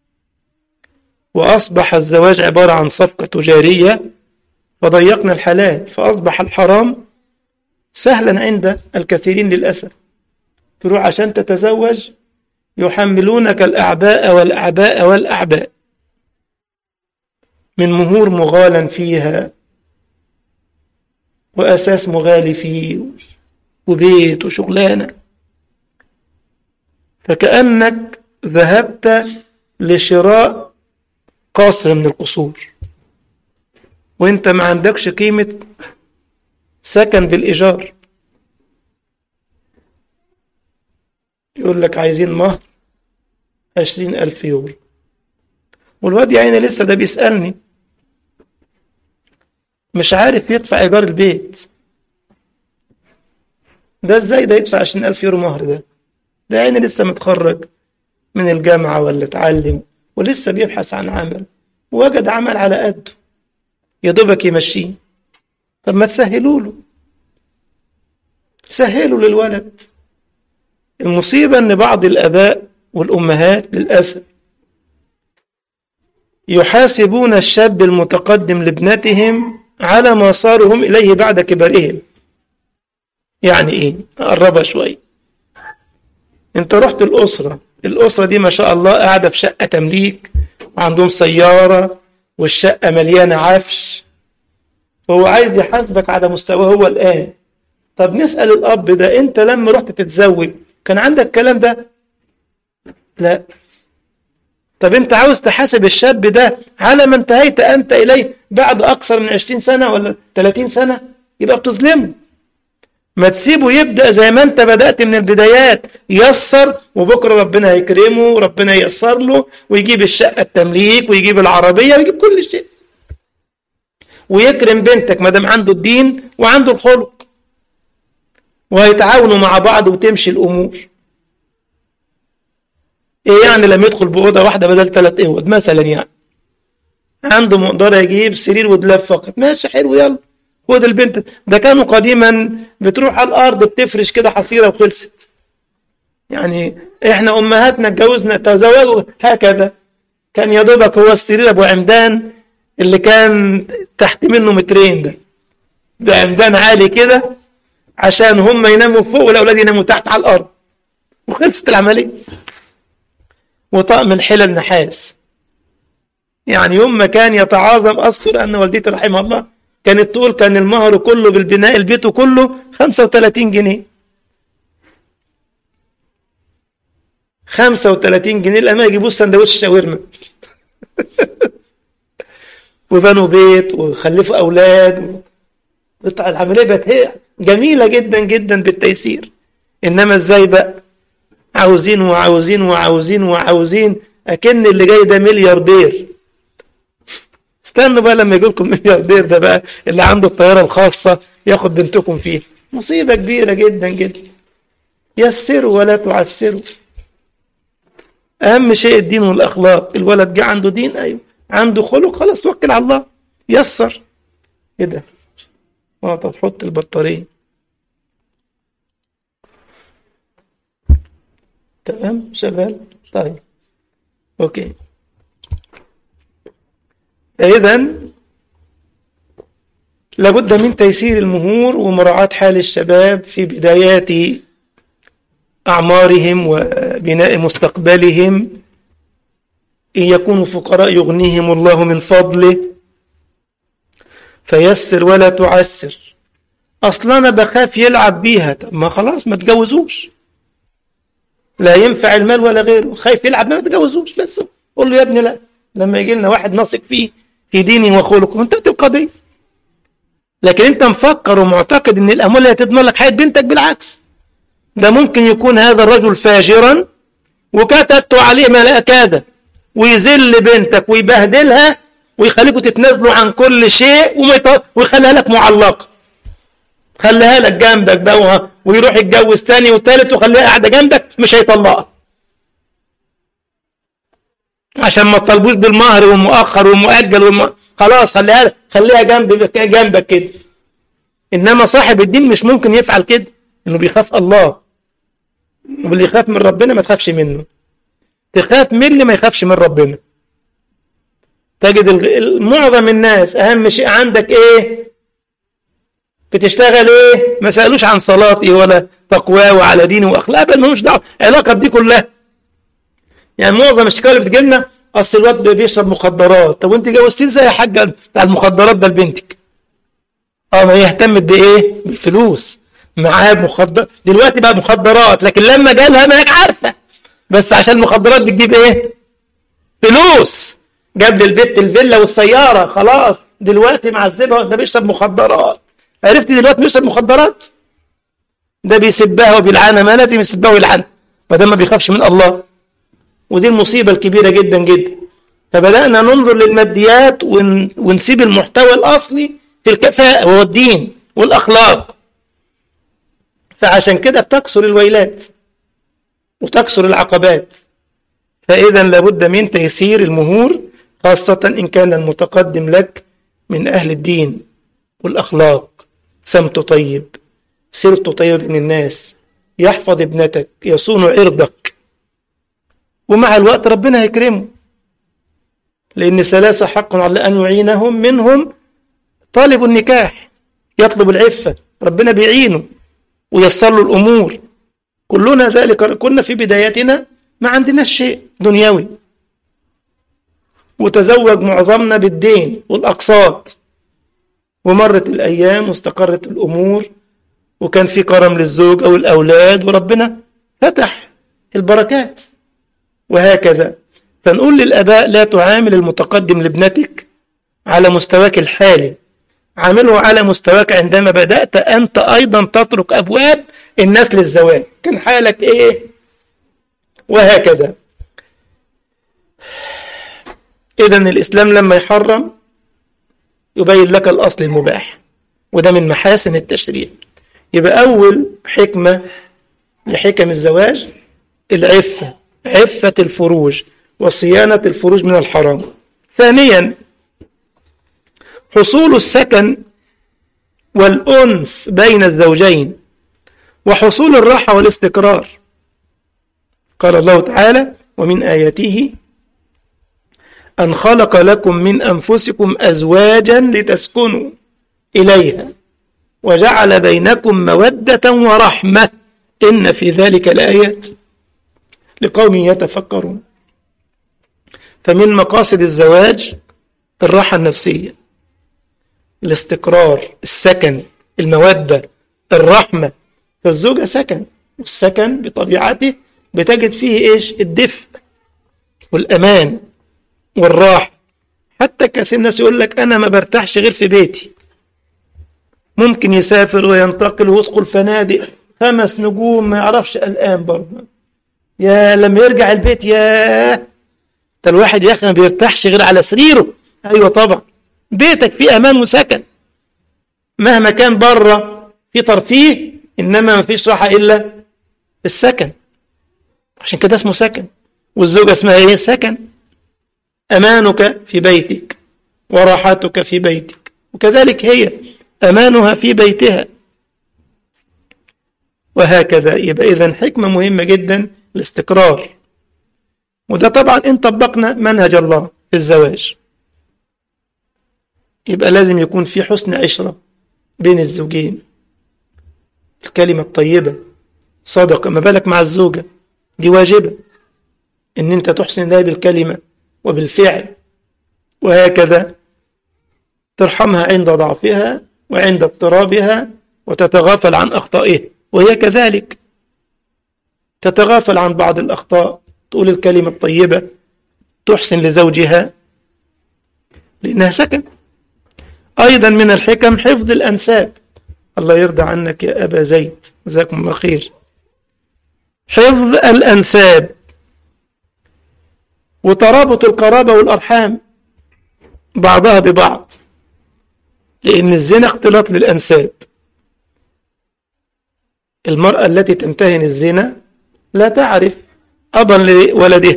Speaker 1: وأصبح الزواج عبارة عن صفقة تجارية فضيقنا الحلال فأصبح الحرام سهلا عند الكثيرين للأسف تروح عشان تتزوج يحملونك الأعباء والأعباء والأعباء من مهور مغالا فيها وأساس مغالي فيه وبيت وشغلانة فكأنك ذهبت لشراء قصر من القصور وانت ما عندكش قيمة سكن بالإيجار يقول لك عايزين مهر عشرين ألف يورو والواد يا عيني لسه ده بيسألني مش عارف يدفع إيجار البيت ده ازاي ده يدفع عشرين ألف يورو مهر ده ده عيني لسه متخرج من الجامعة ولا اتعلم ولسه بيبحث عن عمل وجد عمل على قده يا دوبك يمشيه طب ما تسهلوا له سهلوا للولد المصيبة ان بعض الاباء والامهات للاسف يحاسبون الشاب المتقدم لابنتهم على ما صاروا هم اليه بعد كبرهم يعني ايه اقربها شوي انت رحت الاسره الاسره دي ما شاء الله قاعده في شقه تمليك وعندهم سياره والشقه مليانه عفش هو عايز يحاسبك على مستواه هو الان طب نسال الاب ده انت لما رحت تتزوج كان عندك الكلام ده لا طب انت عاوز تحاسب الشاب ده على ما انتهيت انت اليه بعد اكثر من 20 سنه ولا 30 سنه يبقى بتظلمه ما تسيبه يبدا زي ما انت بدات من البدايات يسر وبكره ربنا هيكرمه وربنا ييسر له ويجيب الشقه التمليك ويجيب العربيه ويجيب كل شيء ويكرم بنتك ما دام عنده الدين وعنده الخلق وهيتعاونوا مع بعض وتمشي الامور ايه يعني لما يدخل باوضه واحده بدل ثلاث اوض مثلا يعني عنده مقدره يجيب سرير ودولاب فقط ماشي حلو يلا خد البنت ده كانوا قديما بتروح على الارض بتفرش كده حصيره وخلصت يعني احنا امهاتنا اتجوزنا تزوجوا هكذا كان يا دوبك هو السرير ابو عمدان اللي كان تحت منه مترين ده ده عمدان عالي كده عشان هم يناموا فوق والاولاد يناموا تحت على الارض وخلصت العمليه وطقم الحلل نحاس يعني يوم ما كان يتعاظم اذكر ان والدتي رحمها الله كانت تقول كان المهر كله بالبناء البيت كله 35 جنيه 35 جنيه لما يجيبوا سندوتش شاورما وبنوا بيت وخلفوا اولاد العمليه بقت هي جميله جدا جدا بالتيسير انما ازاي بقى عاوزين وعاوزين وعاوزين وعاوزين اكن اللي جاي ده ملياردير استنوا بقى لما يجي لكم ملياردير ده بقى اللي عنده الطياره الخاصه ياخد بنتكم فيه مصيبه كبيره جدا جدا يسروا ولا تعسروا اهم شيء الدين والاخلاق الولد جه عنده دين ايوه عنده خلق خلاص توكل على الله يسر ايه ده اه طب حط البطاريه تمام شغال طيب اوكي اذا لابد من تيسير المهور ومراعاة حال الشباب في بدايات أعمارهم وبناء مستقبلهم إن يكونوا فقراء يغنيهم الله من فضله فيسر ولا تعسر أصلا أنا بخاف يلعب بيها طب ما خلاص ما تجوزوش لا ينفع المال ولا غيره خايف يلعب ما تجوزوش بس قول له يا ابني لا لما يجي لنا واحد نثق فيه في دينه وخلقه انتهت القضيه لكن انت مفكر ومعتقد ان الاموال هتضمن لك حياه بنتك بالعكس ده ممكن يكون هذا الرجل فاجرا وكتبت عليه ما كذا ويذل بنتك ويبهدلها ويخليكم تتنازلوا عن كل شيء ويخليها لك معلقه خليها لك جنبك بقى ويروح يتجوز تاني وتالت وخليها قاعده جنبك مش هيطلقها عشان ما تطالبوش بالمهر والمؤخر والمؤجل والم... خلاص خليها خليها جنب جنبك كده انما صاحب الدين مش ممكن يفعل كده انه بيخاف الله واللي يخاف من ربنا ما تخافش منه تخاف من اللي ما يخافش من ربنا تجد معظم الناس اهم شيء عندك ايه بتشتغل ايه ما سالوش عن صلاتي ولا تقواه وعلى دينه واخلاق بل ملوش دعوه علاقه بدي كلها يعني معظم الشكاوى اللي بتجيلنا اصل الواد بيشرب مخدرات طب وانت جوزتيه ازاي يا حاجه بتاع المخدرات ده لبنتك اه ما هي اهتمت بايه بالفلوس معاه مخدر دلوقتي بقى مخدرات لكن لما جالها ما هيك عارفه بس عشان المخدرات بتجيب ايه فلوس جاب للبت الفيلا والسياره خلاص دلوقتي معذبها ده بيشرب مخدرات عرفت دلوقتي بيشرب مخدرات ده بيسبها وبيلعنها ما لازم يسبها ويلعنها ما دام ما بيخافش من الله ودي المصيبة الكبيرة جدا جدا فبدأنا ننظر للماديات ون... ونسيب المحتوى الأصلي في الكفاءة وهو الدين والأخلاق فعشان كده بتكسر الويلات وتكسر العقبات فإذا لابد من تيسير المهور خاصة إن كان المتقدم لك من أهل الدين والأخلاق سمت طيب سيرته طيب بين الناس يحفظ ابنتك يصون عرضك ومع الوقت ربنا هيكرمه لأن ثلاثة حق على أن يعينهم منهم طالب النكاح يطلب العفة ربنا بيعينه ويسر له الأمور كلنا ذلك كنا في بدايتنا ما عندناش شيء دنيوي وتزوج معظمنا بالدين والأقساط ومرت الأيام واستقرت الأمور وكان في كرم للزوج أو الأولاد وربنا فتح البركات وهكذا فنقول للآباء لا تعامل المتقدم لابنتك على مستواك الحالي عامله على مستواك عندما بدأت أنت أيضا تترك أبواب الناس للزواج كان حالك إيه وهكذا إذا الإسلام لما يحرم يبين لك الأصل المباح وده من محاسن التشريع يبقى أول حكمة لحكم الزواج العفة عفة الفروج وصيانة الفروج من الحرام ثانيا حصول السكن والأنس بين الزوجين وحصول الراحة والاستقرار قال الله تعالى ومن آياته أن خلق لكم من أنفسكم أزواجا لتسكنوا إليها وجعل بينكم مودة ورحمة إن في ذلك الآيات لقوم يتفكرون فمن مقاصد الزواج الراحة النفسية الاستقرار السكن المودة الرحمة فالزوجة سكن والسكن بطبيعته بتجد فيه إيش الدفء والأمان والراحة حتى كثير الناس يقول لك أنا ما برتاحش غير في بيتي ممكن يسافر وينتقل ويدخل فنادق خمس نجوم ما يعرفش الآن برضه يا لما يرجع البيت يا ده الواحد يا أخي ما بيرتاحش غير على سريره أيوة طبعا بيتك فيه أمان وسكن مهما كان بره في ترفيه إنما ما فيش راحة إلا السكن عشان كده اسمه سكن والزوجة اسمها إيه سكن أمانك في بيتك وراحتك في بيتك وكذلك هي أمانها في بيتها وهكذا يبقى إذن حكمة مهمة جدا الاستقرار وده طبعا إن طبقنا منهج الله في الزواج يبقى لازم يكون في حسن عشرة بين الزوجين الكلمة الطيبة صدقة ما بالك مع الزوجة دي واجبة ان انت تحسن الله بالكلمة وبالفعل وهكذا ترحمها عند ضعفها وعند اضطرابها وتتغافل عن أخطائها وهي كذلك تتغافل عن بعض الأخطاء تقول الكلمة الطيبة تحسن لزوجها لأنها سكن أيضا من الحكم حفظ الأنساب الله يرضى عنك يا أبا زيد جزاكم الله خير حفظ الأنساب وترابط القرابة والأرحام بعضها ببعض لأن الزنا اختلاط للأنساب المرأة التي تمتهن الزنا لا تعرف أبا لولدها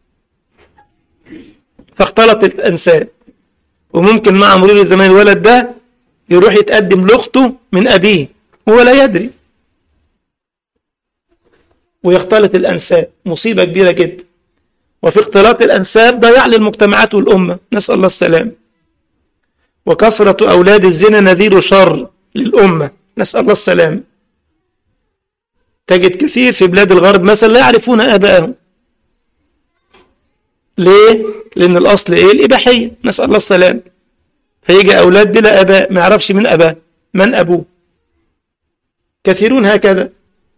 Speaker 1: فاختلط الأنساب وممكن مع مرور الزمان الولد ده يروح يتقدم لأخته من أبيه هو لا يدري ويختلط الأنساب مصيبة كبيرة جدا وفي اختلاط الأنساب ضياع للمجتمعات والأمة نسأل الله السلام وكثرة أولاد الزنا نذير شر للأمة نسأل الله السلام تجد كثير في بلاد الغرب مثلا لا يعرفون آبائهم ليه؟ لأن الأصل إيه؟ الإباحية نسأل الله السلام فيجي أولاد بلا أباء ما يعرفش من أباه من أبوه كثيرون هكذا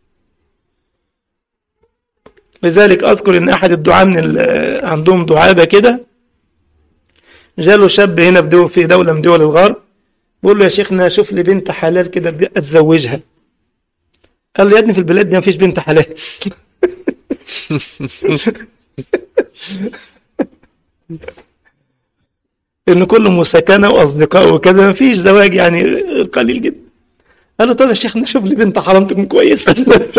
Speaker 1: لذلك أذكر إن أحد الدعاة من عندهم دعابة كده جاله شاب هنا في دول في دولة من دول الغرب بيقول له يا شيخنا شوف لي بنت حلال كده أتزوجها قال له يا ابني في البلاد دي مفيش بنت حلال إن كله مساكنة وأصدقاء وكذا مفيش زواج يعني قليل جدا قال له طب يا شيخنا شوف لي بنت حرام تكون كويسة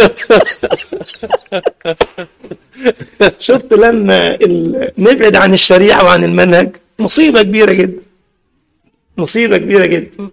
Speaker 1: شفت لما ال... نبعد عن الشريعة وعن المنهج مصيبة كبيرة جدا مصيبة كبيرة جدا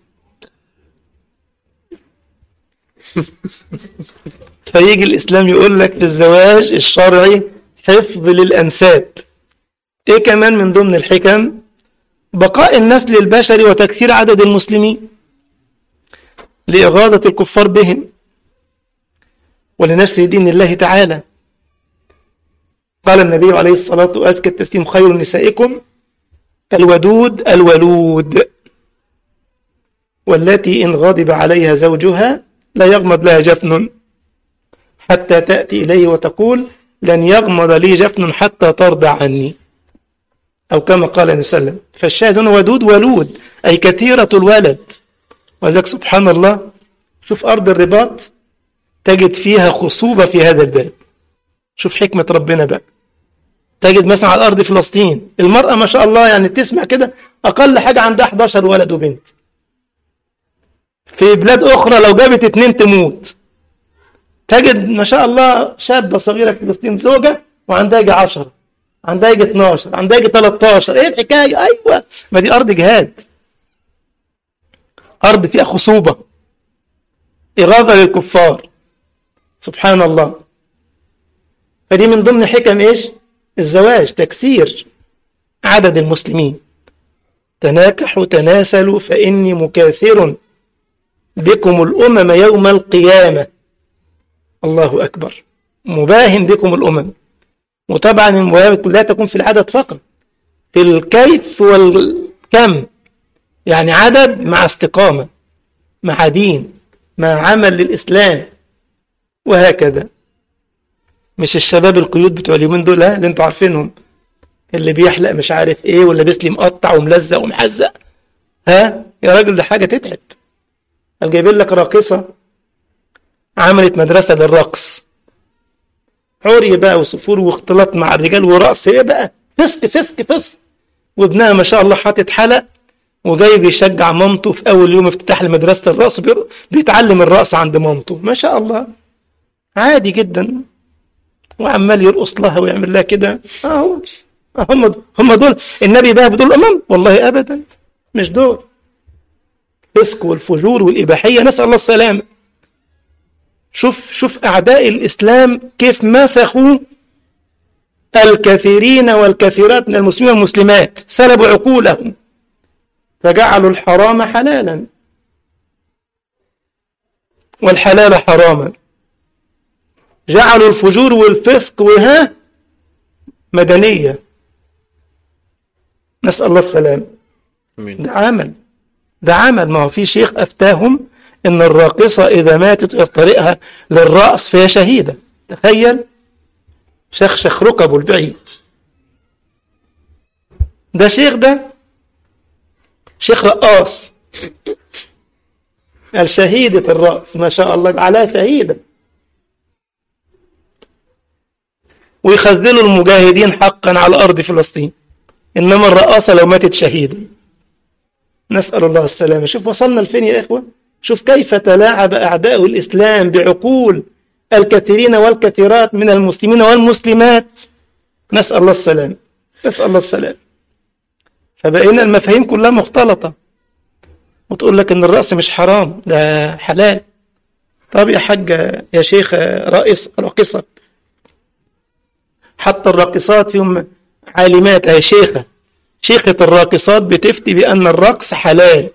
Speaker 1: فيجي الإسلام يقول لك في الزواج الشرعي حفظ للأنساب إيه كمان من ضمن الحكم بقاء النسل البشري وتكثير عدد المسلمين لإغاظة الكفار بهم ولنشر دين الله تعالى قال النبي عليه الصلاة وأزكى التسليم خير نسائكم الودود الولود والتي إن غضب عليها زوجها لا يغمض لها جفن حتى تأتي إليه وتقول لن يغمض لي جفن حتى ترضى عني أو كما قال النبي صلى الله عليه وسلم فالشاهد هنا ودود ولود أي كثيرة الولد وذلك سبحان الله شوف أرض الرباط تجد فيها خصوبة في هذا الباب شوف حكمة ربنا بقى تجد مثلا على أرض فلسطين المرأة ما شاء الله يعني تسمع كده أقل حاجة عندها 11 ولد وبنت في بلاد أخرى لو جابت اتنين تموت تجد ما شاء الله شابة صغيرة في فلسطين زوجة وعندها يجي 10 عندها يجي 12 عندها يجي 13 ايه الحكاية ايوه ما دي أرض جهاد أرض فيها خصوبة إغاظة للكفار سبحان الله فدي من ضمن حكم إيش الزواج تكثير عدد المسلمين تناكحوا تناسلوا فإني مكاثر بكم الأمم يوم القيامة الله أكبر مباهم بكم الأمم وطبعا المباهمة لا تكون في العدد فقط في الكيف والكم يعني عدد مع استقامة مع دين مع عمل للإسلام وهكذا مش الشباب القيود بتوع اليومين دول ها اللي انتوا عارفينهم اللي بيحلق مش عارف ايه ولا بيسلي مقطع وملزق ومحزق ها يا راجل ده حاجة تتعب قال جايبين لك راقصة عملت مدرسة للرقص عري بقى وسفور واختلاط مع الرجال ورقص ايه بقى فسق فسق فسق وابنها ما شاء الله حاطط حلق وجاي بيشجع مامته في اول يوم افتتاح لمدرسه الرقص بيتعلم الرقص عند مامته ما شاء الله عادي جدا وعمال يرقص لها ويعمل لها كده اهو هم هم دول النبي بقى بدول امام والله ابدا مش دول الفسق والفجور والاباحيه نسال الله السلامه شوف شوف اعداء الاسلام كيف مسخوا الكثيرين والكثيرات من المسلمين والمسلمات سلبوا عقولهم فجعلوا الحرام حلالا والحلال حراما جعلوا الفجور والفسق وها مدنية نسأل الله السلام
Speaker 2: آمين.
Speaker 1: ده عمل ده عمل ما هو في شيخ أفتاهم إن الراقصة إذا ماتت في طريقها للرأس فهي شهيدة تخيل شخشخ ركبه البعيد ده شيخ ده شيخ رقاص قال شهيدة الرأس ما شاء الله عليها شهيدة ويخذلوا المجاهدين حقا على أرض فلسطين إنما الرقاصة لو ماتت شهيدة نسأل الله السلامة شوف وصلنا لفين يا إخوة شوف كيف تلاعب أعداء الإسلام بعقول الكثيرين والكثيرات من المسلمين والمسلمات نسأل الله السلام نسأل الله السلام فبقينا المفاهيم كلها مختلطة وتقول لك إن الرأس مش حرام ده حلال طب يا حاجة يا شيخ رئيس راقصة حتى الراقصات فيهم عالمات يا شيخة شيخة الراقصات بتفتي بأن الرقص حلال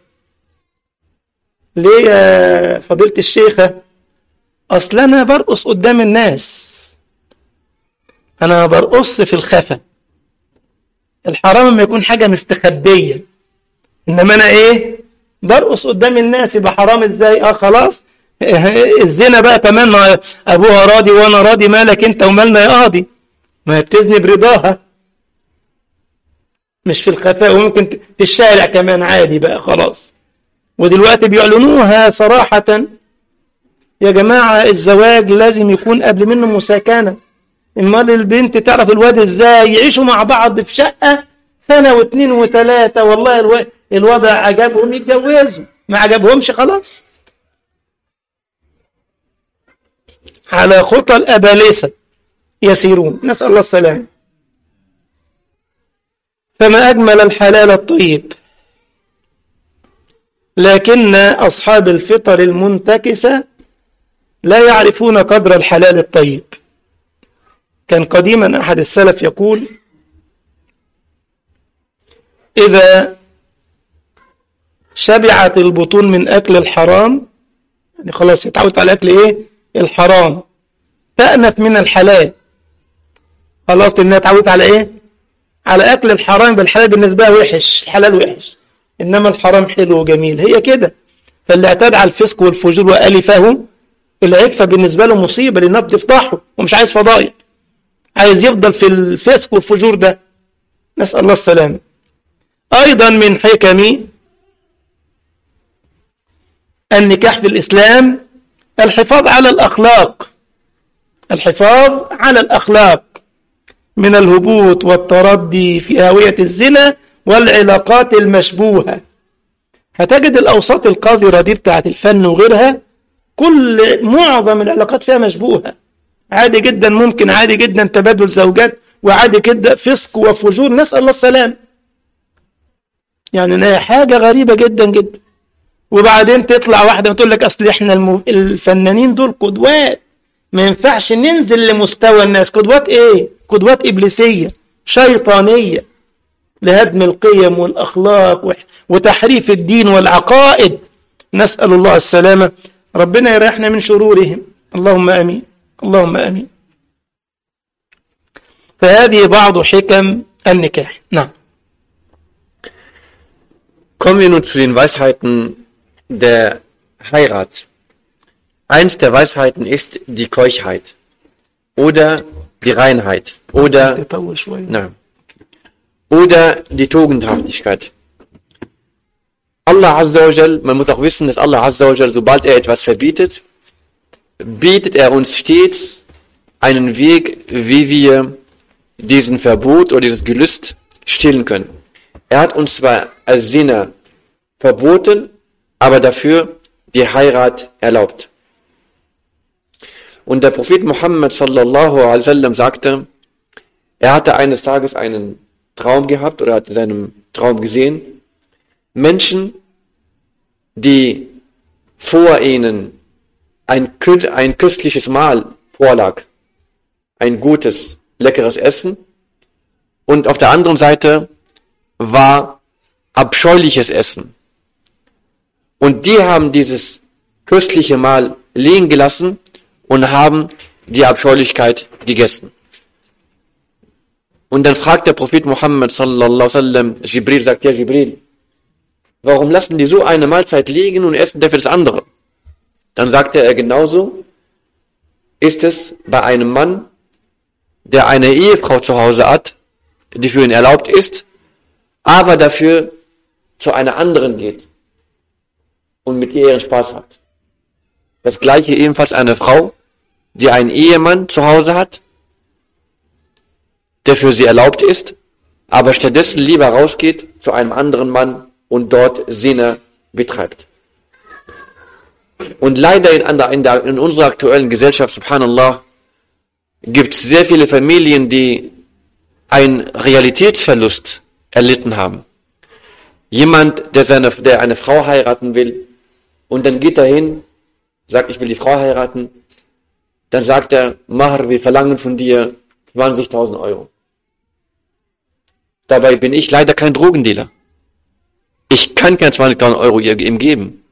Speaker 1: ليه يا فضيلة الشيخة أصل أنا برقص قدام الناس أنا برقص في الخفا الحرام لما يكون حاجة مستخبية إنما أنا إيه برقص قدام الناس يبقى حرام إزاي آه خلاص الزنا بقى كمان ما أبوها راضي وأنا راضي مالك أنت ومالنا يا قاضي ما هي بتزني برضاها مش في الخفاء وممكن في الشارع كمان عادي بقى خلاص ودلوقتي بيعلنوها صراحة يا جماعة الزواج لازم يكون قبل منه مساكنة امال البنت تعرف الواد ازاي يعيشوا مع بعض في شقة سنة واثنين وثلاثة والله الو... الوضع عجبهم يتجوزوا ما عجبهمش خلاص على خطى الأبالسة يسيرون نسأل الله السلام فما أجمل الحلال الطيب لكن أصحاب الفطر المنتكسة لا يعرفون قدر الحلال الطيب كان قديما أحد السلف يقول إذا شبعت البطون من أكل الحرام يعني خلاص يتعود على أكل إيه الحرام تأنف من الحلال خلاص لأنها اتعودت على إيه على أكل الحرام بالحلال بالنسبة لها وحش الحلال وحش إنما الحرام حلو وجميل هي كده فاللي اعتاد على الفسق والفجور وألفه العفة بالنسبة له مصيبة لأنها بتفضحه ومش عايز فضايح عايز يفضل في الفسق والفجور ده نسأل الله السلامة أيضا من حكم النكاح في الإسلام الحفاظ على الأخلاق الحفاظ على الأخلاق من الهبوط والتردي في هاوية الزنا والعلاقات المشبوهة هتجد الأوساط القذرة دي بتاعت الفن وغيرها كل معظم العلاقات فيها مشبوهة عادي جدا ممكن عادي جدا تبادل زوجات وعادي جدا فسق وفجور نسأل الله السلام يعني حاجة غريبة جدا جدا وبعدين تطلع واحدة وتقول لك أصل إحنا الم... الفنانين دول قدوات ما ينفعش ننزل لمستوى الناس قدوات إيه؟ قدوات إبليسية شيطانية لهدم القيم والأخلاق وتحريف الدين والعقائد نسأل الله السلامة ربنا يريحنا من شرورهم اللهم أمين اللهم أمين فهذه بعض حكم النكاح نعم
Speaker 2: Kommen wir nun zu den Weisheiten der Heirat. Eins der Weisheiten ist die Keuchheit oder die Reinheit oder,
Speaker 1: يطول شوية
Speaker 2: nein, oder die Tugendhaftigkeit. Allah Azza wa Jal, man muss auch wissen, dass Allah Azza wa Jal, sobald er etwas verbietet, bietet er uns stets einen Weg, wie wir diesen Verbot oder dieses Gelüst stillen können. Er hat uns zwar als Sinner verboten, aber dafür die Heirat erlaubt. Und der Prophet Muhammad sallallahu alaihi wasallam sagte, er hatte eines Tages einen Traum gehabt oder hat in seinem Traum gesehen, Menschen, die vor ihnen ein, kü- ein köstliches Mahl vorlag, ein gutes, leckeres Essen, und auf der anderen Seite war abscheuliches Essen. Und die haben dieses köstliche Mahl liegen gelassen und haben die Abscheulichkeit gegessen. Und dann fragt der Prophet Muhammad sallallahu alaihi wasallam, Jibril sagt, ja Jibril, warum lassen die so eine Mahlzeit liegen und essen dafür das andere? Dann sagte er genauso, ist es bei einem Mann, der eine Ehefrau zu Hause hat, die für ihn erlaubt ist, aber dafür zu einer anderen geht und mit ihr ihren Spaß hat. Das gleiche ebenfalls eine Frau, die einen Ehemann zu Hause hat, der für sie erlaubt ist, aber stattdessen lieber rausgeht zu einem anderen Mann und dort Sinne betreibt. Und leider in, in, der, in unserer aktuellen Gesellschaft, subhanallah, gibt es sehr viele Familien, die einen Realitätsverlust erlitten haben. Jemand, der, seine, der eine Frau heiraten will und dann geht er hin, sagt, ich will die Frau heiraten, dann sagt er, Mahr, wir verlangen von dir 20.000 Euro. Dabei bin ich leider kein Drogendealer. Ich kann kein 20.000 Euro ihm geben.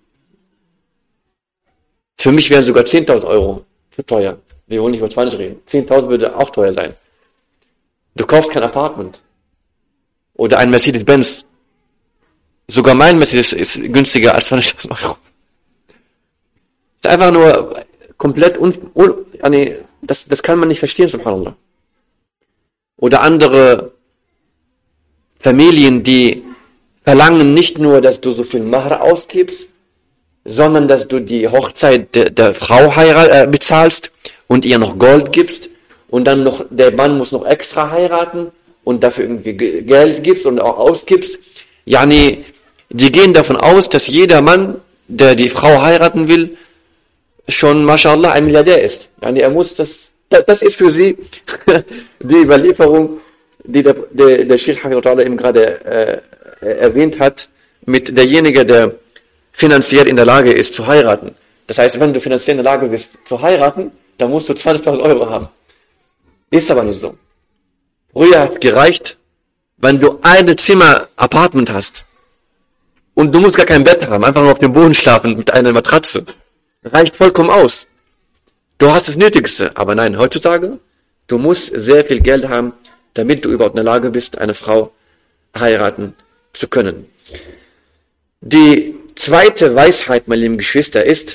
Speaker 2: Für mich wären sogar 10.000 Euro zu teuer. Wir wollen nicht über 20 reden. 10.000 würde auch teuer sein. Du kaufst kein Apartment. Oder ein Mercedes-Benz. Sogar mein Mercedes ist günstiger als 20.000 Euro. ist einfach nur komplett un, un nee, das, das kann man nicht verstehen, subhanallah. Oder andere Familien, die verlangen nicht nur, dass du so viel Mahr ausgibst, sondern dass du die Hochzeit der, der Frau heirat, äh, bezahlst und ihr noch Gold gibst und dann noch, der Mann muss noch extra heiraten und dafür irgendwie Geld gibst und auch ausgibst. Ja, nee, die gehen davon aus, dass jeder Mann, der die Frau heiraten will, schon, mashallah, ein Milliardär ist. Ja, nee, er muss das, das ist für sie die Überlieferung, die der, der, der Sheikh eben gerade äh, erwähnt hat, mit derjenige, der finanziell in der Lage ist zu heiraten. Das heißt, wenn du finanziell in der Lage bist zu heiraten, dann musst du 20.000 Euro haben. Ist aber nicht so. Früher hat gereicht, wenn du eine Zimmer Apartment hast und du musst gar kein Bett haben, einfach nur auf dem Boden schlafen mit einer Matratze. Reicht vollkommen aus. Du hast das Nötigste. Aber nein, heutzutage, du musst sehr viel Geld haben, damit du überhaupt in der Lage bist, eine Frau heiraten zu können. Die zweite Weisheit, meine lieben Geschwister, ist,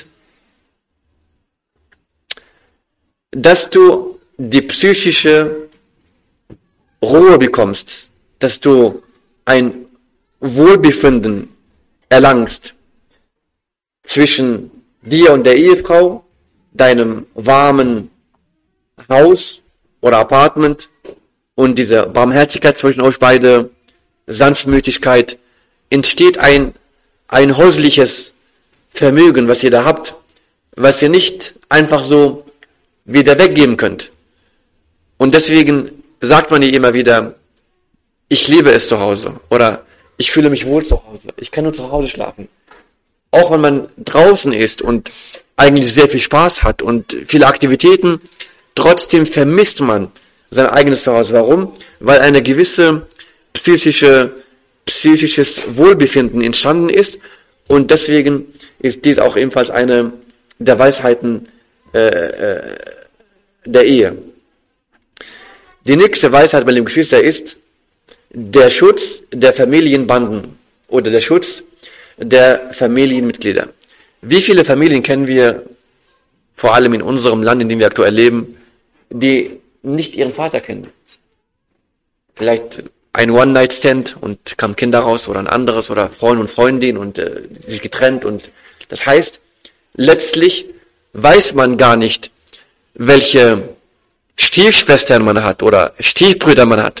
Speaker 2: dass du die psychische Ruhe bekommst, dass du ein Wohlbefinden erlangst zwischen dir und der Ehefrau, deinem warmen Haus oder Apartment und dieser Barmherzigkeit zwischen euch beide, Sanftmütigkeit, entsteht ein, ein häusliches Vermögen, was ihr da habt, was ihr nicht einfach so wieder weggeben könnt. Und deswegen sagt man ihr immer wieder, ich liebe es zu Hause oder ich fühle mich wohl zu Hause, ich kann nur zu Hause schlafen. Auch wenn man draußen ist und eigentlich sehr viel Spaß hat und viele Aktivitäten, trotzdem vermisst man sein eigenes Zuhause. Warum? Weil eine gewisse psychische, psychisches Wohlbefinden entstanden ist und deswegen ist dies auch ebenfalls eine der Weisheiten äh, äh, der Ehe. Die nächste Weisheit bei dem Geschwister ist der Schutz der Familienbanden oder der Schutz der Familienmitglieder. Wie viele Familien kennen wir, vor allem in unserem Land, in dem wir aktuell leben, die nicht ihren Vater kennen? Vielleicht ein One-Night-Stand und kam Kinder raus oder ein anderes oder Freund und Freundin und äh, sich getrennt und das heißt, letztlich weiß man gar nicht, welche Stiefschwestern man hat oder Stiefbrüder man hat.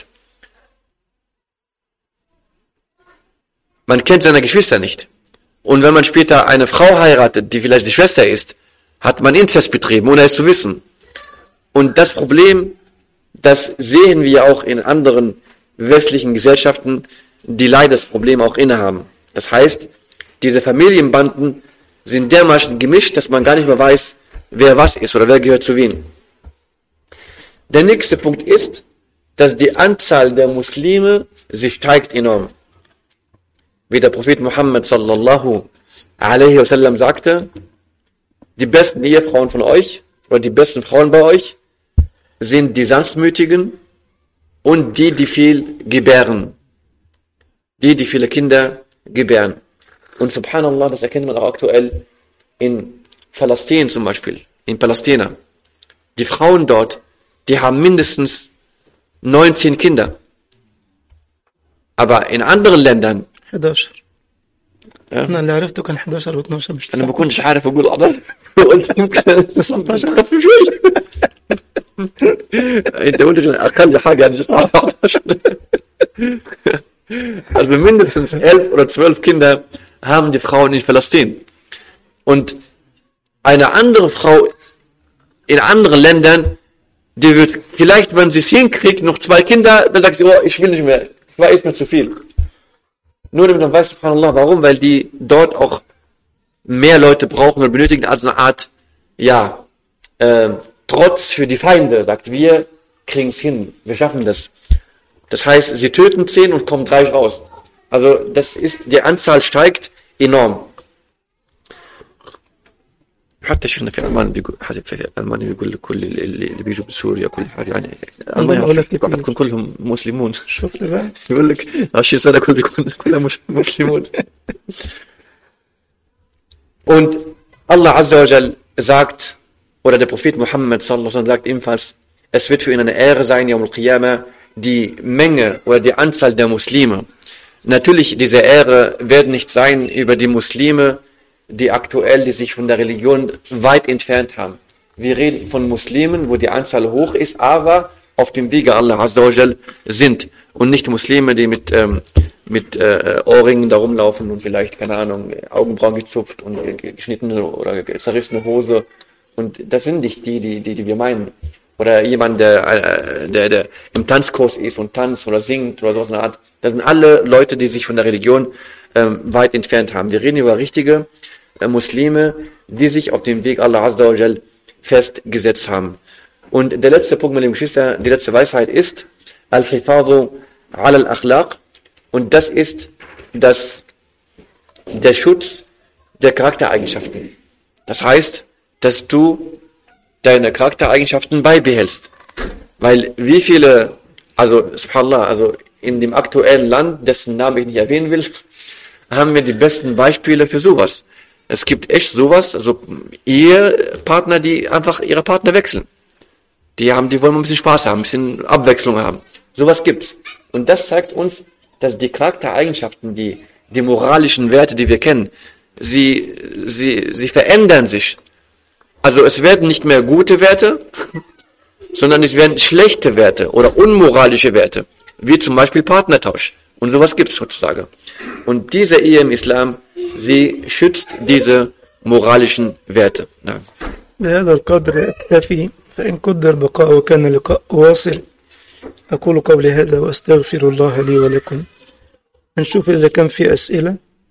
Speaker 2: Man kennt seine Geschwister nicht. Und wenn man später eine Frau heiratet, die vielleicht die Schwester ist, hat man Inzest betrieben, ohne es zu wissen. Und das Problem, das sehen wir auch in anderen westlichen Gesellschaften, die leider das Problem auch innehaben. Das heißt, diese Familienbanden sind dermaßen gemischt, dass man gar nicht mehr weiß, wer was ist oder wer gehört zu wem. Der nächste Punkt ist, dass die Anzahl der Muslime sich steigt enorm. Wie der Prophet Muhammad sallallahu alaihi wasallam sagte, die besten Ehefrauen von euch oder die besten Frauen bei euch sind die Sanftmütigen und die, die viel gebären. Die, die viele Kinder gebären. Und subhanallah, das erkennt man auch aktuell in Palästina zum Beispiel, in Palästina. Die Frauen dort, die haben mindestens 19 Kinder. Aber in anderen Ländern
Speaker 1: 11
Speaker 2: Ja.
Speaker 1: انا اللي عرفته كان 11 و12 مش
Speaker 2: انا ما
Speaker 1: 9
Speaker 2: كنتش عارف اقول عدد قلت يمكن
Speaker 1: 19
Speaker 2: خف شوي انت قلت اقل حاجه يعني also mindestens elf oder zwölf Kinder haben die Frauen in Palästina. Und eine andere Frau in anderen Ländern, die wird vielleicht, wenn sie es hinkriegt, noch zwei Kinder, dann sagt sie, oh, ich will nicht mehr. Zwei ist mir zu viel. Nur damit man weiß, subhanallah, warum? Weil die dort auch mehr Leute brauchen und benötigen als eine Art, ja, äh, Trotz für die Feinde. Sagt, wir kriegen es hin, wir schaffen das. Das heißt, sie töten zehn und kommen drei raus. Also das ist, die Anzahl steigt enorm. حتى شفنا في المانيا بيقول حتى في المانيا بيقول لك كل اللي اللي بيجوا بسوريا كل حاجه يعني
Speaker 1: بقول
Speaker 2: المانيا
Speaker 1: لك كتير.
Speaker 2: حتكون كلهم مسلمون
Speaker 1: شفت بقى
Speaker 2: يقول لك 20 سنه كل بيكون كلها مش مسلمون Und Allah Azza wa Jal sagt, oder der Prophet Muhammad sallallahu alaihi wasallam sagt ebenfalls, es wird für ihn eine Ehre sein, Yawm al-Qiyamah, die Menge oder die Anzahl der Muslime. Natürlich, diese Ehre wird nicht sein über die Muslime, die aktuell, die sich von der Religion weit entfernt haben. Wir reden von Muslimen, wo die Anzahl hoch ist, aber auf dem Wege Allah Azza wa Jal sind. Und nicht Muslime, die mit, ähm, mit äh, Ohrringen da rumlaufen und vielleicht, keine Ahnung, Augenbrauen gezupft und ge- geschnittene oder zerrissene Hose. Und das sind nicht die, die, die, die wir meinen. Oder jemand, der, äh, der, der im Tanzkurs ist und tanzt oder singt oder sowas in der Art. Das sind alle Leute, die sich von der Religion ähm, weit entfernt haben. Wir reden über richtige äh, Muslime, die sich auf dem Weg Allah Azza wa Jal festgesetzt haben. Und der letzte Punkt, meine lieben Geschwister, die letzte Weisheit ist Al-Hifadhu ala al-Akhlaq. Und das ist das, der Schutz der Charaktereigenschaften. Das heißt, dass du deine Charaktereigenschaften beibehältst. Weil wie viele, also subhanallah, also in dem aktuellen Land, dessen Namen ich nicht erwähnen will, haben wir die besten Beispiele für sowas. Es gibt echt sowas, also Ehepartner, die einfach ihre Partner wechseln. Die haben, die wollen mal ein bisschen Spaß haben, ein bisschen Abwechslung haben. Sowas gibt's. Und das zeigt uns, dass die Charaktereigenschaften, die, die moralischen Werte, die wir kennen, sie, sie, sie verändern sich. Also es werden nicht mehr gute Werte, sondern es werden schlechte Werte oder unmoralische Werte, wie zum Beispiel Partnertausch. Und sowas gibt es heutzutage. Und diese Ehe im Islam, sie schützt diese moralischen Werte. Ja.
Speaker 1: بهذا القدر أكتفي فإن قدر بقاء وكان اللقاء واصل أقول قولي هذا وأستغفر الله لي ولكم نشوف إذا كان في أسئلة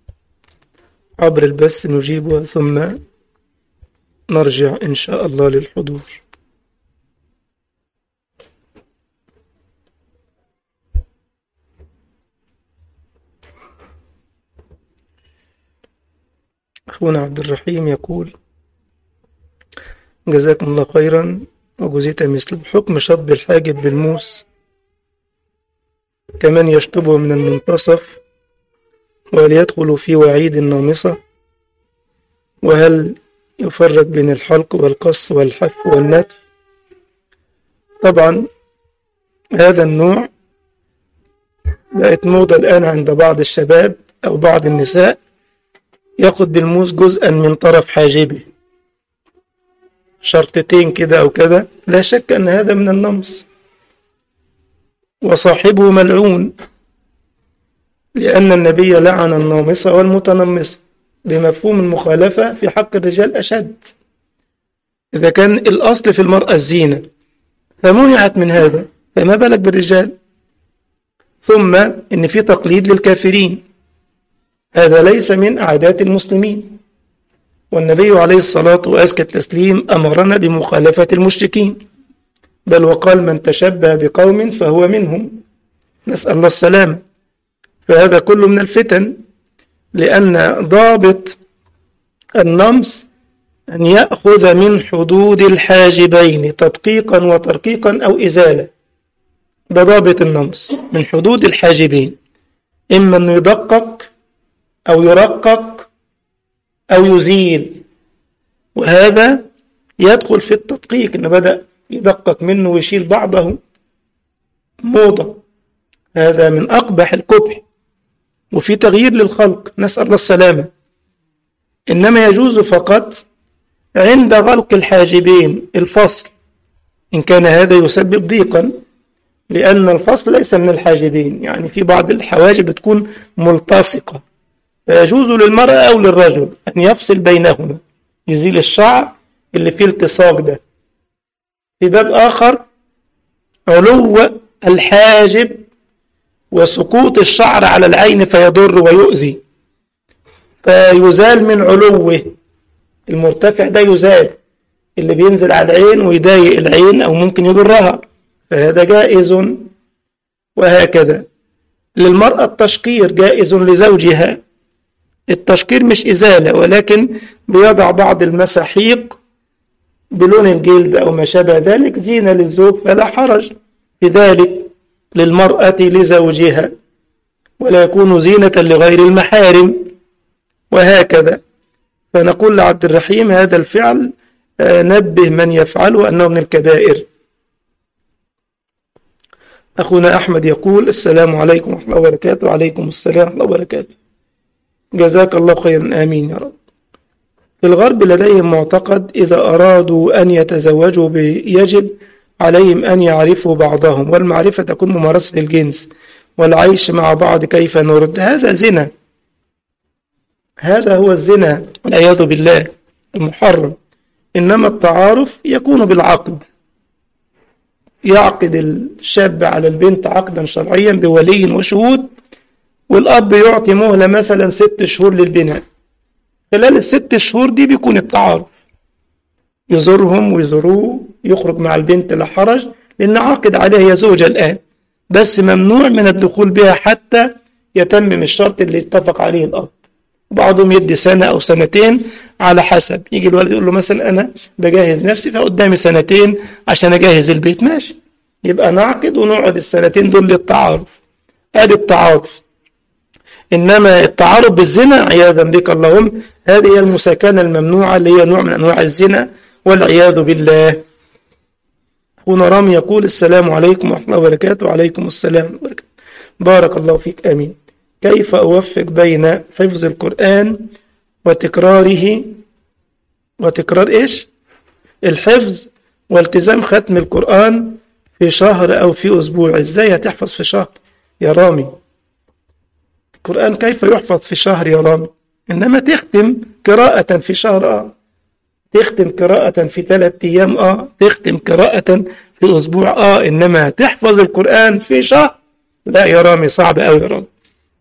Speaker 1: عبر البث نجيبها ثم نرجع إن شاء الله للحضور أخونا عبد الرحيم يقول جزاكم الله خيرا وجزيت مثله حكم شطب الحاجب بالموس كمن يشطبه من المنتصف وهل يدخل في وعيد النامصة وهل يفرق بين الحلق والقص والحف والنتف طبعا هذا النوع بقت موضة الآن عند بعض الشباب أو بعض النساء ياخد بالموس جزءا من طرف حاجبه شرطتين كده أو كذا لا شك أن هذا من النمص وصاحبه ملعون لأن النبي لعن النامصة والمتنمصة بمفهوم المخالفة في حق الرجال أشد إذا كان الأصل في المرأة الزينة فمنعت من هذا فما بالك بالرجال ثم إن في تقليد للكافرين هذا ليس من عادات المسلمين والنبي عليه الصلاة وأزكى التسليم أمرنا بمخالفة المشركين بل وقال من تشبه بقوم فهو منهم نسأل الله السلامة فهذا كله من الفتن لأن ضابط النمس أن يأخذ من حدود الحاجبين تدقيقا وترقيقا أو إزالة ده ضابط النمص من حدود الحاجبين إما أنه يدقق أو يرقق أو يزيل وهذا يدخل في التدقيق إنه بدأ يدقق منه ويشيل بعضه موضة هذا من أقبح القبح وفي تغيير للخلق نسأل الله السلامة إنما يجوز فقط عند غلق الحاجبين الفصل إن كان هذا يسبب ضيقا لأن الفصل ليس من الحاجبين يعني في بعض الحواجب بتكون ملتصقة فيجوز للمرأة أو للرجل أن يفصل بينهما يزيل الشعر اللي فيه التصاق ده في باب آخر علو الحاجب وسقوط الشعر على العين فيضر ويؤذي فيزال من علوه المرتفع ده يزال اللي بينزل على العين ويضايق العين أو ممكن يضرها فهذا جائز وهكذا للمرأة التشقير جائز لزوجها التشقير مش إزالة ولكن بيضع بعض المساحيق بلون الجلد أو ما شابه ذلك زينة للزوج فلا حرج في ذلك للمرأة لزوجها ولا يكون زينة لغير المحارم وهكذا فنقول لعبد الرحيم هذا الفعل نبه من يفعله أنه من الكبائر أخونا أحمد يقول السلام عليكم ورحمة الله وبركاته وعليكم السلام ورحمة الله وبركاته جزاك الله خيرا آمين يا رب في الغرب لديهم معتقد إذا أرادوا أن يتزوجوا يجب عليهم أن يعرفوا بعضهم والمعرفة تكون ممارسة الجنس والعيش مع بعض كيف نرد هذا زنا هذا هو الزنا والعياذ بالله المحرم إنما التعارف يكون بالعقد يعقد الشاب على البنت عقدا شرعيا بولي وشهود والأب يعطي مهلة مثلا ست شهور للبناء خلال الست شهور دي بيكون التعارف يزورهم ويزوروه يخرج مع البنت لا حرج لأن عاقد عليها هي زوجة الآن بس ممنوع من الدخول بها حتى يتمم الشرط اللي اتفق عليه الأب وبعضهم يدي سنة أو سنتين على حسب يجي الولد يقول له مثلا أنا بجهز نفسي فقدامي سنتين عشان أجهز البيت ماشي يبقى نعقد ونقعد السنتين دول للتعارف ادي التعارف إنما التعارف بالزنا عياذا بك اللهم هذه هي المساكنة الممنوعة اللي هي نوع من أنواع الزنا والعياذ بالله أخونا رامي يقول السلام عليكم ورحمة الله وبركاته وعليكم السلام وبركاته بارك الله فيك آمين كيف أوفق بين حفظ القرآن وتكراره وتكرار إيش الحفظ والتزام ختم القرآن في شهر أو في أسبوع إزاي هتحفظ في شهر يا رامي القرآن كيف يحفظ في شهر يا رامي إنما تختم قراءة في شهر آه تختم قراءة في ثلاثة أيام آه تختم قراءة في أسبوع آه إنما تحفظ القرآن في شهر لا يا رامي صعب أوي يا رامي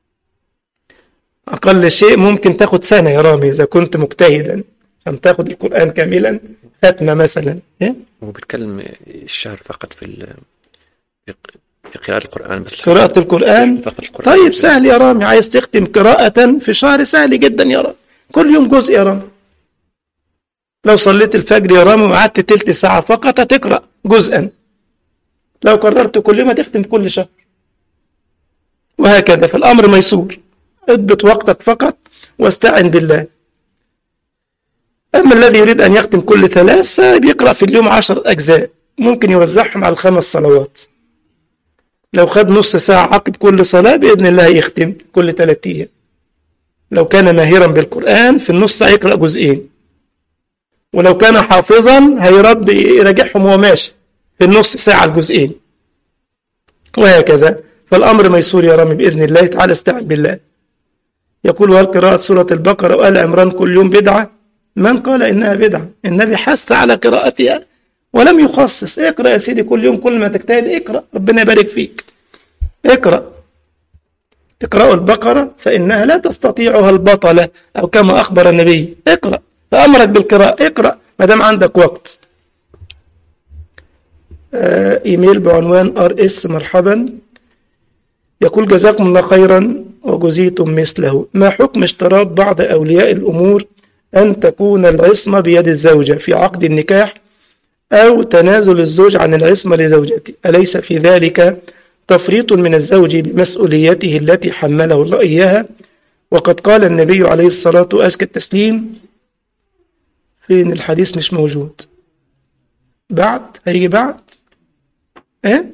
Speaker 1: أقل شيء ممكن تاخد سنة يا رامي إذا كنت مجتهدا عشان تاخد القرآن كاملا ختمة مثلا إيه؟
Speaker 2: هو بيتكلم الشهر فقط في ال- في قراءة القرآن بس
Speaker 1: قراءة القرآن
Speaker 2: فقط القرآن
Speaker 1: طيب سهل يا رامي عايز تختم قراءة في شهر سهل جدا يا رامي كل يوم جزء يا رامي لو صليت الفجر يا رامي وقعدت تلت ساعة فقط هتقرأ جزءا لو قررت كل يوم هتختم كل شهر وهكذا فالأمر ميسور اضبط وقتك فقط واستعن بالله أما الذي يريد أن يختم كل ثلاث فبيقرأ في اليوم عشر أجزاء ممكن يوزعهم على الخمس صلوات لو خد نص ساعة عقد كل صلاة بإذن الله يختم كل ثلاثة أيام لو كان ماهرا بالقرآن في النص ساعة يقرأ جزئين ولو كان حافظا هيرد يراجعهم وهو ماشي في النص ساعة الجزئين وهكذا فالأمر ميسور يا رامي بإذن الله تعالى استعن بالله يقول هل قراءة سورة البقرة وآل عمران كل يوم بدعة من قال إنها بدعة النبي حث على قراءتها ولم يخصص اقرأ يا سيدي كل يوم كل ما تجتهد اقرأ ربنا يبارك فيك اقرأ اقرأوا البقرة فإنها لا تستطيعها البطلة أو كما أخبر النبي اقرأ فأمرك بالقراءة اقرأ ما دام عندك وقت آه إيميل بعنوان ار اس مرحبا يقول جزاكم الله خيرا وجزيتم مثله ما حكم اشتراط بعض أولياء الأمور أن تكون العصمة بيد الزوجة في عقد النكاح أو تنازل الزوج عن العصمة لزوجته أليس في ذلك تفريط من الزوج بمسؤوليته التي حمله الله إياها وقد قال النبي عليه الصلاة وأزكى التسليم فين الحديث مش موجود بعد هيجي بعد ايه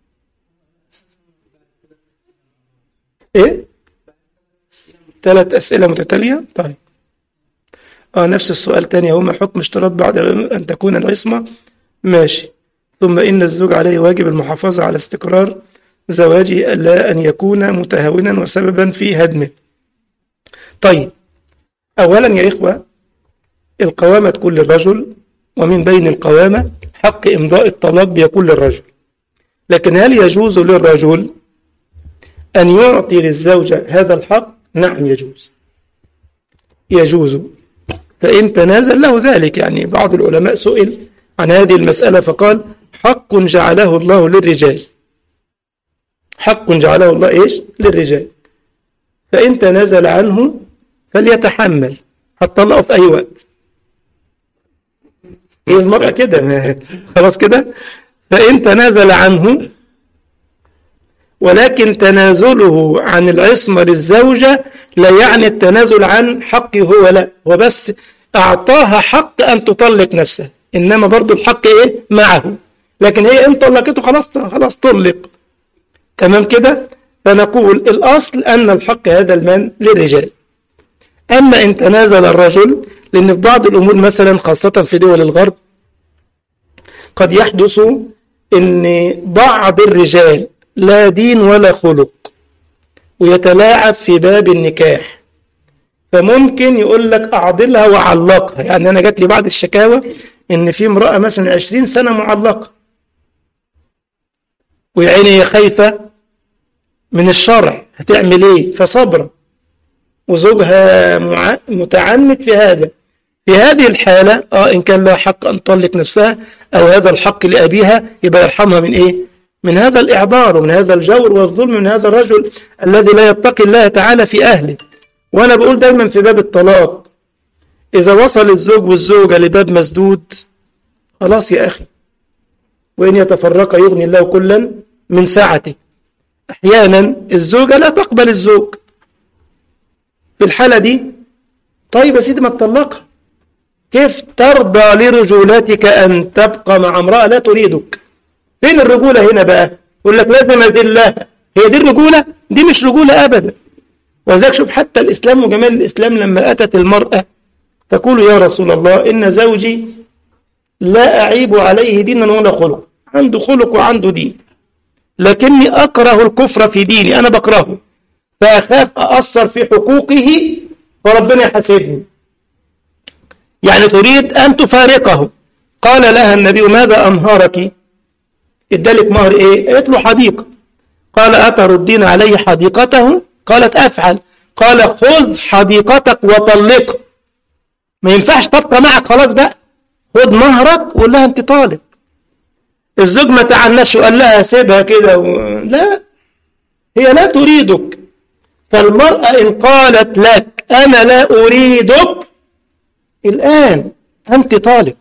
Speaker 1: ايه ثلاث أسئلة متتالية طيب اه نفس السؤال تاني هو ما حكم اشتراط بعد أن تكون العصمة ماشي ثم إن الزوج عليه واجب المحافظة على استقرار زواجه لا أن يكون متهاونا وسببا في هدمه طيب أولا يا إخوة القوامة تكون للرجل ومن بين القوامة حق إمضاء الطلاق بيكون للرجل لكن هل يجوز للرجل أن يعطي للزوجة هذا الحق نعم يجوز يجوز فإن تنازل له ذلك يعني بعض العلماء سئل عن هذه المسألة فقال حق جعله الله للرجال حق جعله الله إيش للرجال فإن تنازل عنه فليتحمل هتطلقه في أي وقت هي المرأة كده خلاص كده فإن تنازل عنه ولكن تنازله عن العصمة للزوجة لا يعني التنازل عن حقه هو لا هو بس أعطاها حق أن تطلق نفسها إنما برضو الحق إيه معه لكن هي إن طلقته خلاص خلاص طلق تمام كده فنقول الأصل أن الحق هذا المال للرجال أما إن تنازل الرجل لأن في بعض الأمور مثلا خاصة في دول الغرب قد يحدث أن بعض الرجال لا دين ولا خلق ويتلاعب في باب النكاح فممكن يقول لك أعضلها وعلقها يعني أنا جات لي بعض الشكاوى إن في امرأة مثلا 20 سنة معلقة ويعيني هي خايفة من الشرع هتعمل إيه فصبرة وزوجها مع... متعنت في هذا في هذه الحالة آه إن كان لها حق أن تطلق نفسها أو هذا الحق لأبيها يبقى يرحمها من إيه من هذا الإعبار ومن هذا الجور والظلم من هذا الرجل الذي لا يتقي الله تعالى في أهله وأنا بقول دايما في باب الطلاق إذا وصل الزوج والزوجة لباب مسدود خلاص يا أخي وإن يتفرق يغني الله كلا من ساعته أحيانا الزوجة لا تقبل الزوج في الحالة دي طيب يا سيدي ما تطلقها كيف ترضى لرجولتك أن تبقى مع امرأة لا تريدك فين الرجولة هنا بقى يقول لك لازم أذلها هي دي الرجولة دي مش رجولة أبدا وذلك شوف حتى الإسلام وجمال الإسلام لما أتت المرأة تقول يا رسول الله إن زوجي لا أعيب عليه دينا ولا خلق عنده خلق وعنده دين لكني أكره الكفر في ديني أنا بكرهه فأخاف أأثر في حقوقه فربنا يحاسبني يعني تريد أن تفارقه قال لها النبي ماذا أمهرك ادالك مهر إيه قالت له حديقة قال أتردين عليه حديقته قالت أفعل قال خذ حديقتك وطلقه ما ينفعش تبقى معك خلاص بقى خذ مهرك وقول لها أنت طالق الزوج ما تعنش وقال لها سيبها كده و... لا هي لا تريدك فالمرأة إن قالت لك أنا لا أريدك الآن أنت طالق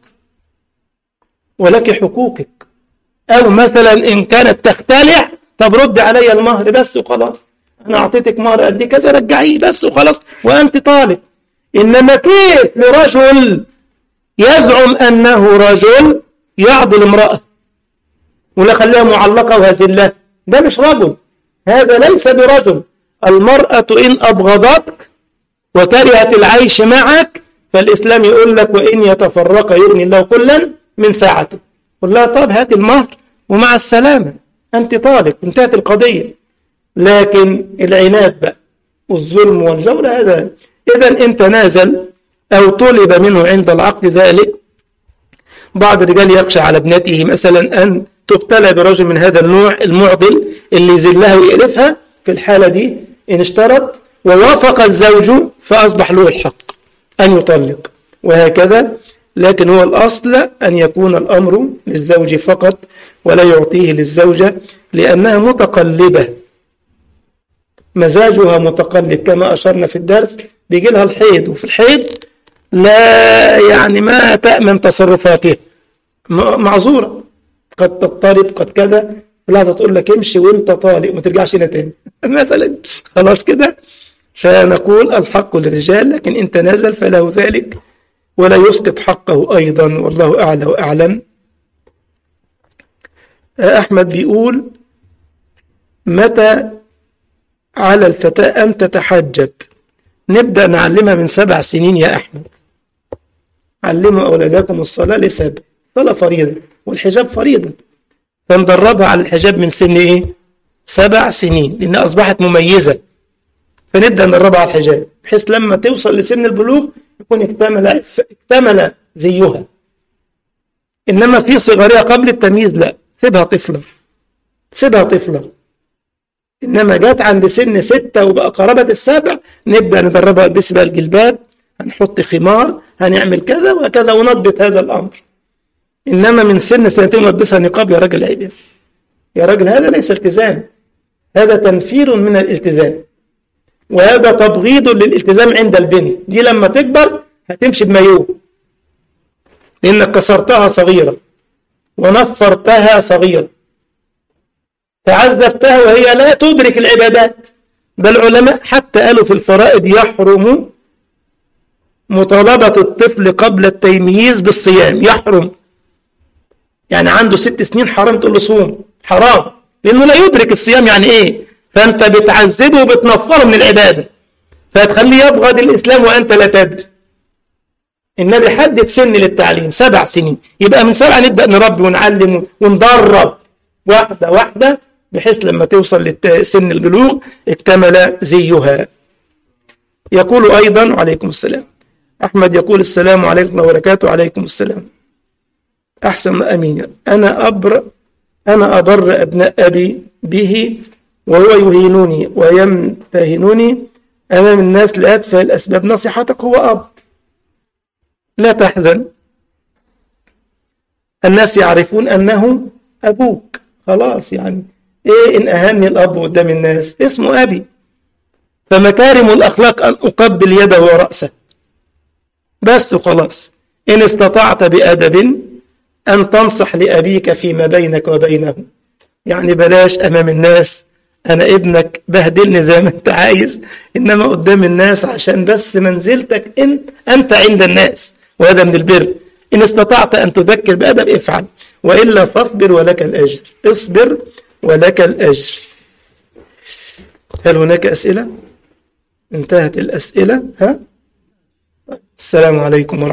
Speaker 1: ولك حقوقك أو مثلا إن كانت تختلع طب رد علي المهر بس وخلاص أنا أعطيتك مهر قد كذا رجعيه بس وخلاص وأنت طالق إنما كيف لرجل يزعم أنه رجل يعضل امرأة ولا خليها معلقة وهزلها ده مش رجل هذا ليس برجل المرأة إن أبغضتك وكرهت العيش معك فالإسلام يقول لك وإن يتفرق يغني الله كلا من ساعته قل لها طب هات المهر ومع السلامة أنت طالق انتهت القضية لكن العناد بقى والظلم والجور هذا إذا إن تنازل أو طلب منه عند العقد ذلك بعض الرجال يخشى على ابنته مثلا أن تبتلى برجل من هذا النوع المعضل اللي يذلها ويقرفها في الحالة دي إن اشترط ووافق الزوج فأصبح له الحق أن يطلق وهكذا لكن هو الأصل أن يكون الأمر للزوج فقط ولا يعطيه للزوجة لأنها متقلبة مزاجها متقلب كما أشرنا في الدرس بيجي لها الحيض وفي الحيض لا يعني ما تأمن تصرفاته معذورة قد تضطرب قد كذا لحظة تقول لك امشي وانت طالق ما ترجعش هنا تاني مثلا خلاص كده فنقول الحق للرجال لكن إن تنازل فله ذلك ولا يسقط حقه أيضا والله أعلى وأعلم أحمد بيقول متى على الفتاة أن تتحجب نبدأ نعلمها من سبع سنين يا أحمد علموا أولادكم الصلاة لسبع صلاة فريضة والحجاب فريضة فندربها على الحجاب من سن إيه؟ سبع سنين لأنها أصبحت مميزة فنبدأ ندربها على الحجاب بحيث لما توصل لسن البلوغ يكون اكتمل اكتمل زيها إنما في صغرها قبل التمييز لا سيبها طفلة سيبها طفلة إنما جت عند سن ستة وبقى قرابة السابع نبدأ ندربها بسبب الجلباب هنحط خمار هنعمل كذا وكذا ونضبط هذا الأمر إنما من سن سنتين نلبسها نقاب يا راجل عيب يا راجل هذا ليس التزام هذا تنفير من الالتزام وهذا تبغيض للالتزام عند البنت دي لما تكبر هتمشي بمايوه لأنك كسرتها صغيرة ونفرتها صغيرة تعذبتها وهي لا تدرك العبادات بل العلماء حتى قالوا في الفرائض يحرم مطالبة الطفل قبل التمييز بالصيام يحرم يعني عنده ست سنين حرام تقول له صوم حرام لأنه لا يدرك الصيام يعني إيه فأنت بتعذبه وبتنفره من العبادة فتخليه يبغض الإسلام وأنت لا تدري النبي حدد سن للتعليم سبع سنين يبقى من سبعة نبدأ نربي ونعلم وندرب واحدة واحدة بحيث لما توصل لسن البلوغ اكتمل زيها يقول أيضا وعليكم السلام أحمد يقول السلام عليكم ورحمة الله وبركاته عليكم السلام أحسن أمين أنا أبر أنا أضر أبناء أبي به وهو يهينني ويمتهنني أمام الناس لأتفه الأسباب نصيحتك هو أب لا تحزن الناس يعرفون أنه أبوك خلاص يعني إيه إن أهني الأب قدام الناس اسمه أبي فمكارم الأخلاق أن أقبل يده ورأسه بس وخلاص إن استطعت بأدب أن تنصح لأبيك فيما بينك وبينه يعني بلاش أمام الناس أنا ابنك بهدلني زي ما أنت عايز إنما قدام الناس عشان بس منزلتك أنت أنت عند الناس وهذا من البر إن استطعت أن تذكر بأدب افعل وإلا فاصبر ولك الأجر اصبر ولك الأجر هل هناك أسئلة؟ انتهت الأسئلة ها؟ السلام عليكم ورحمة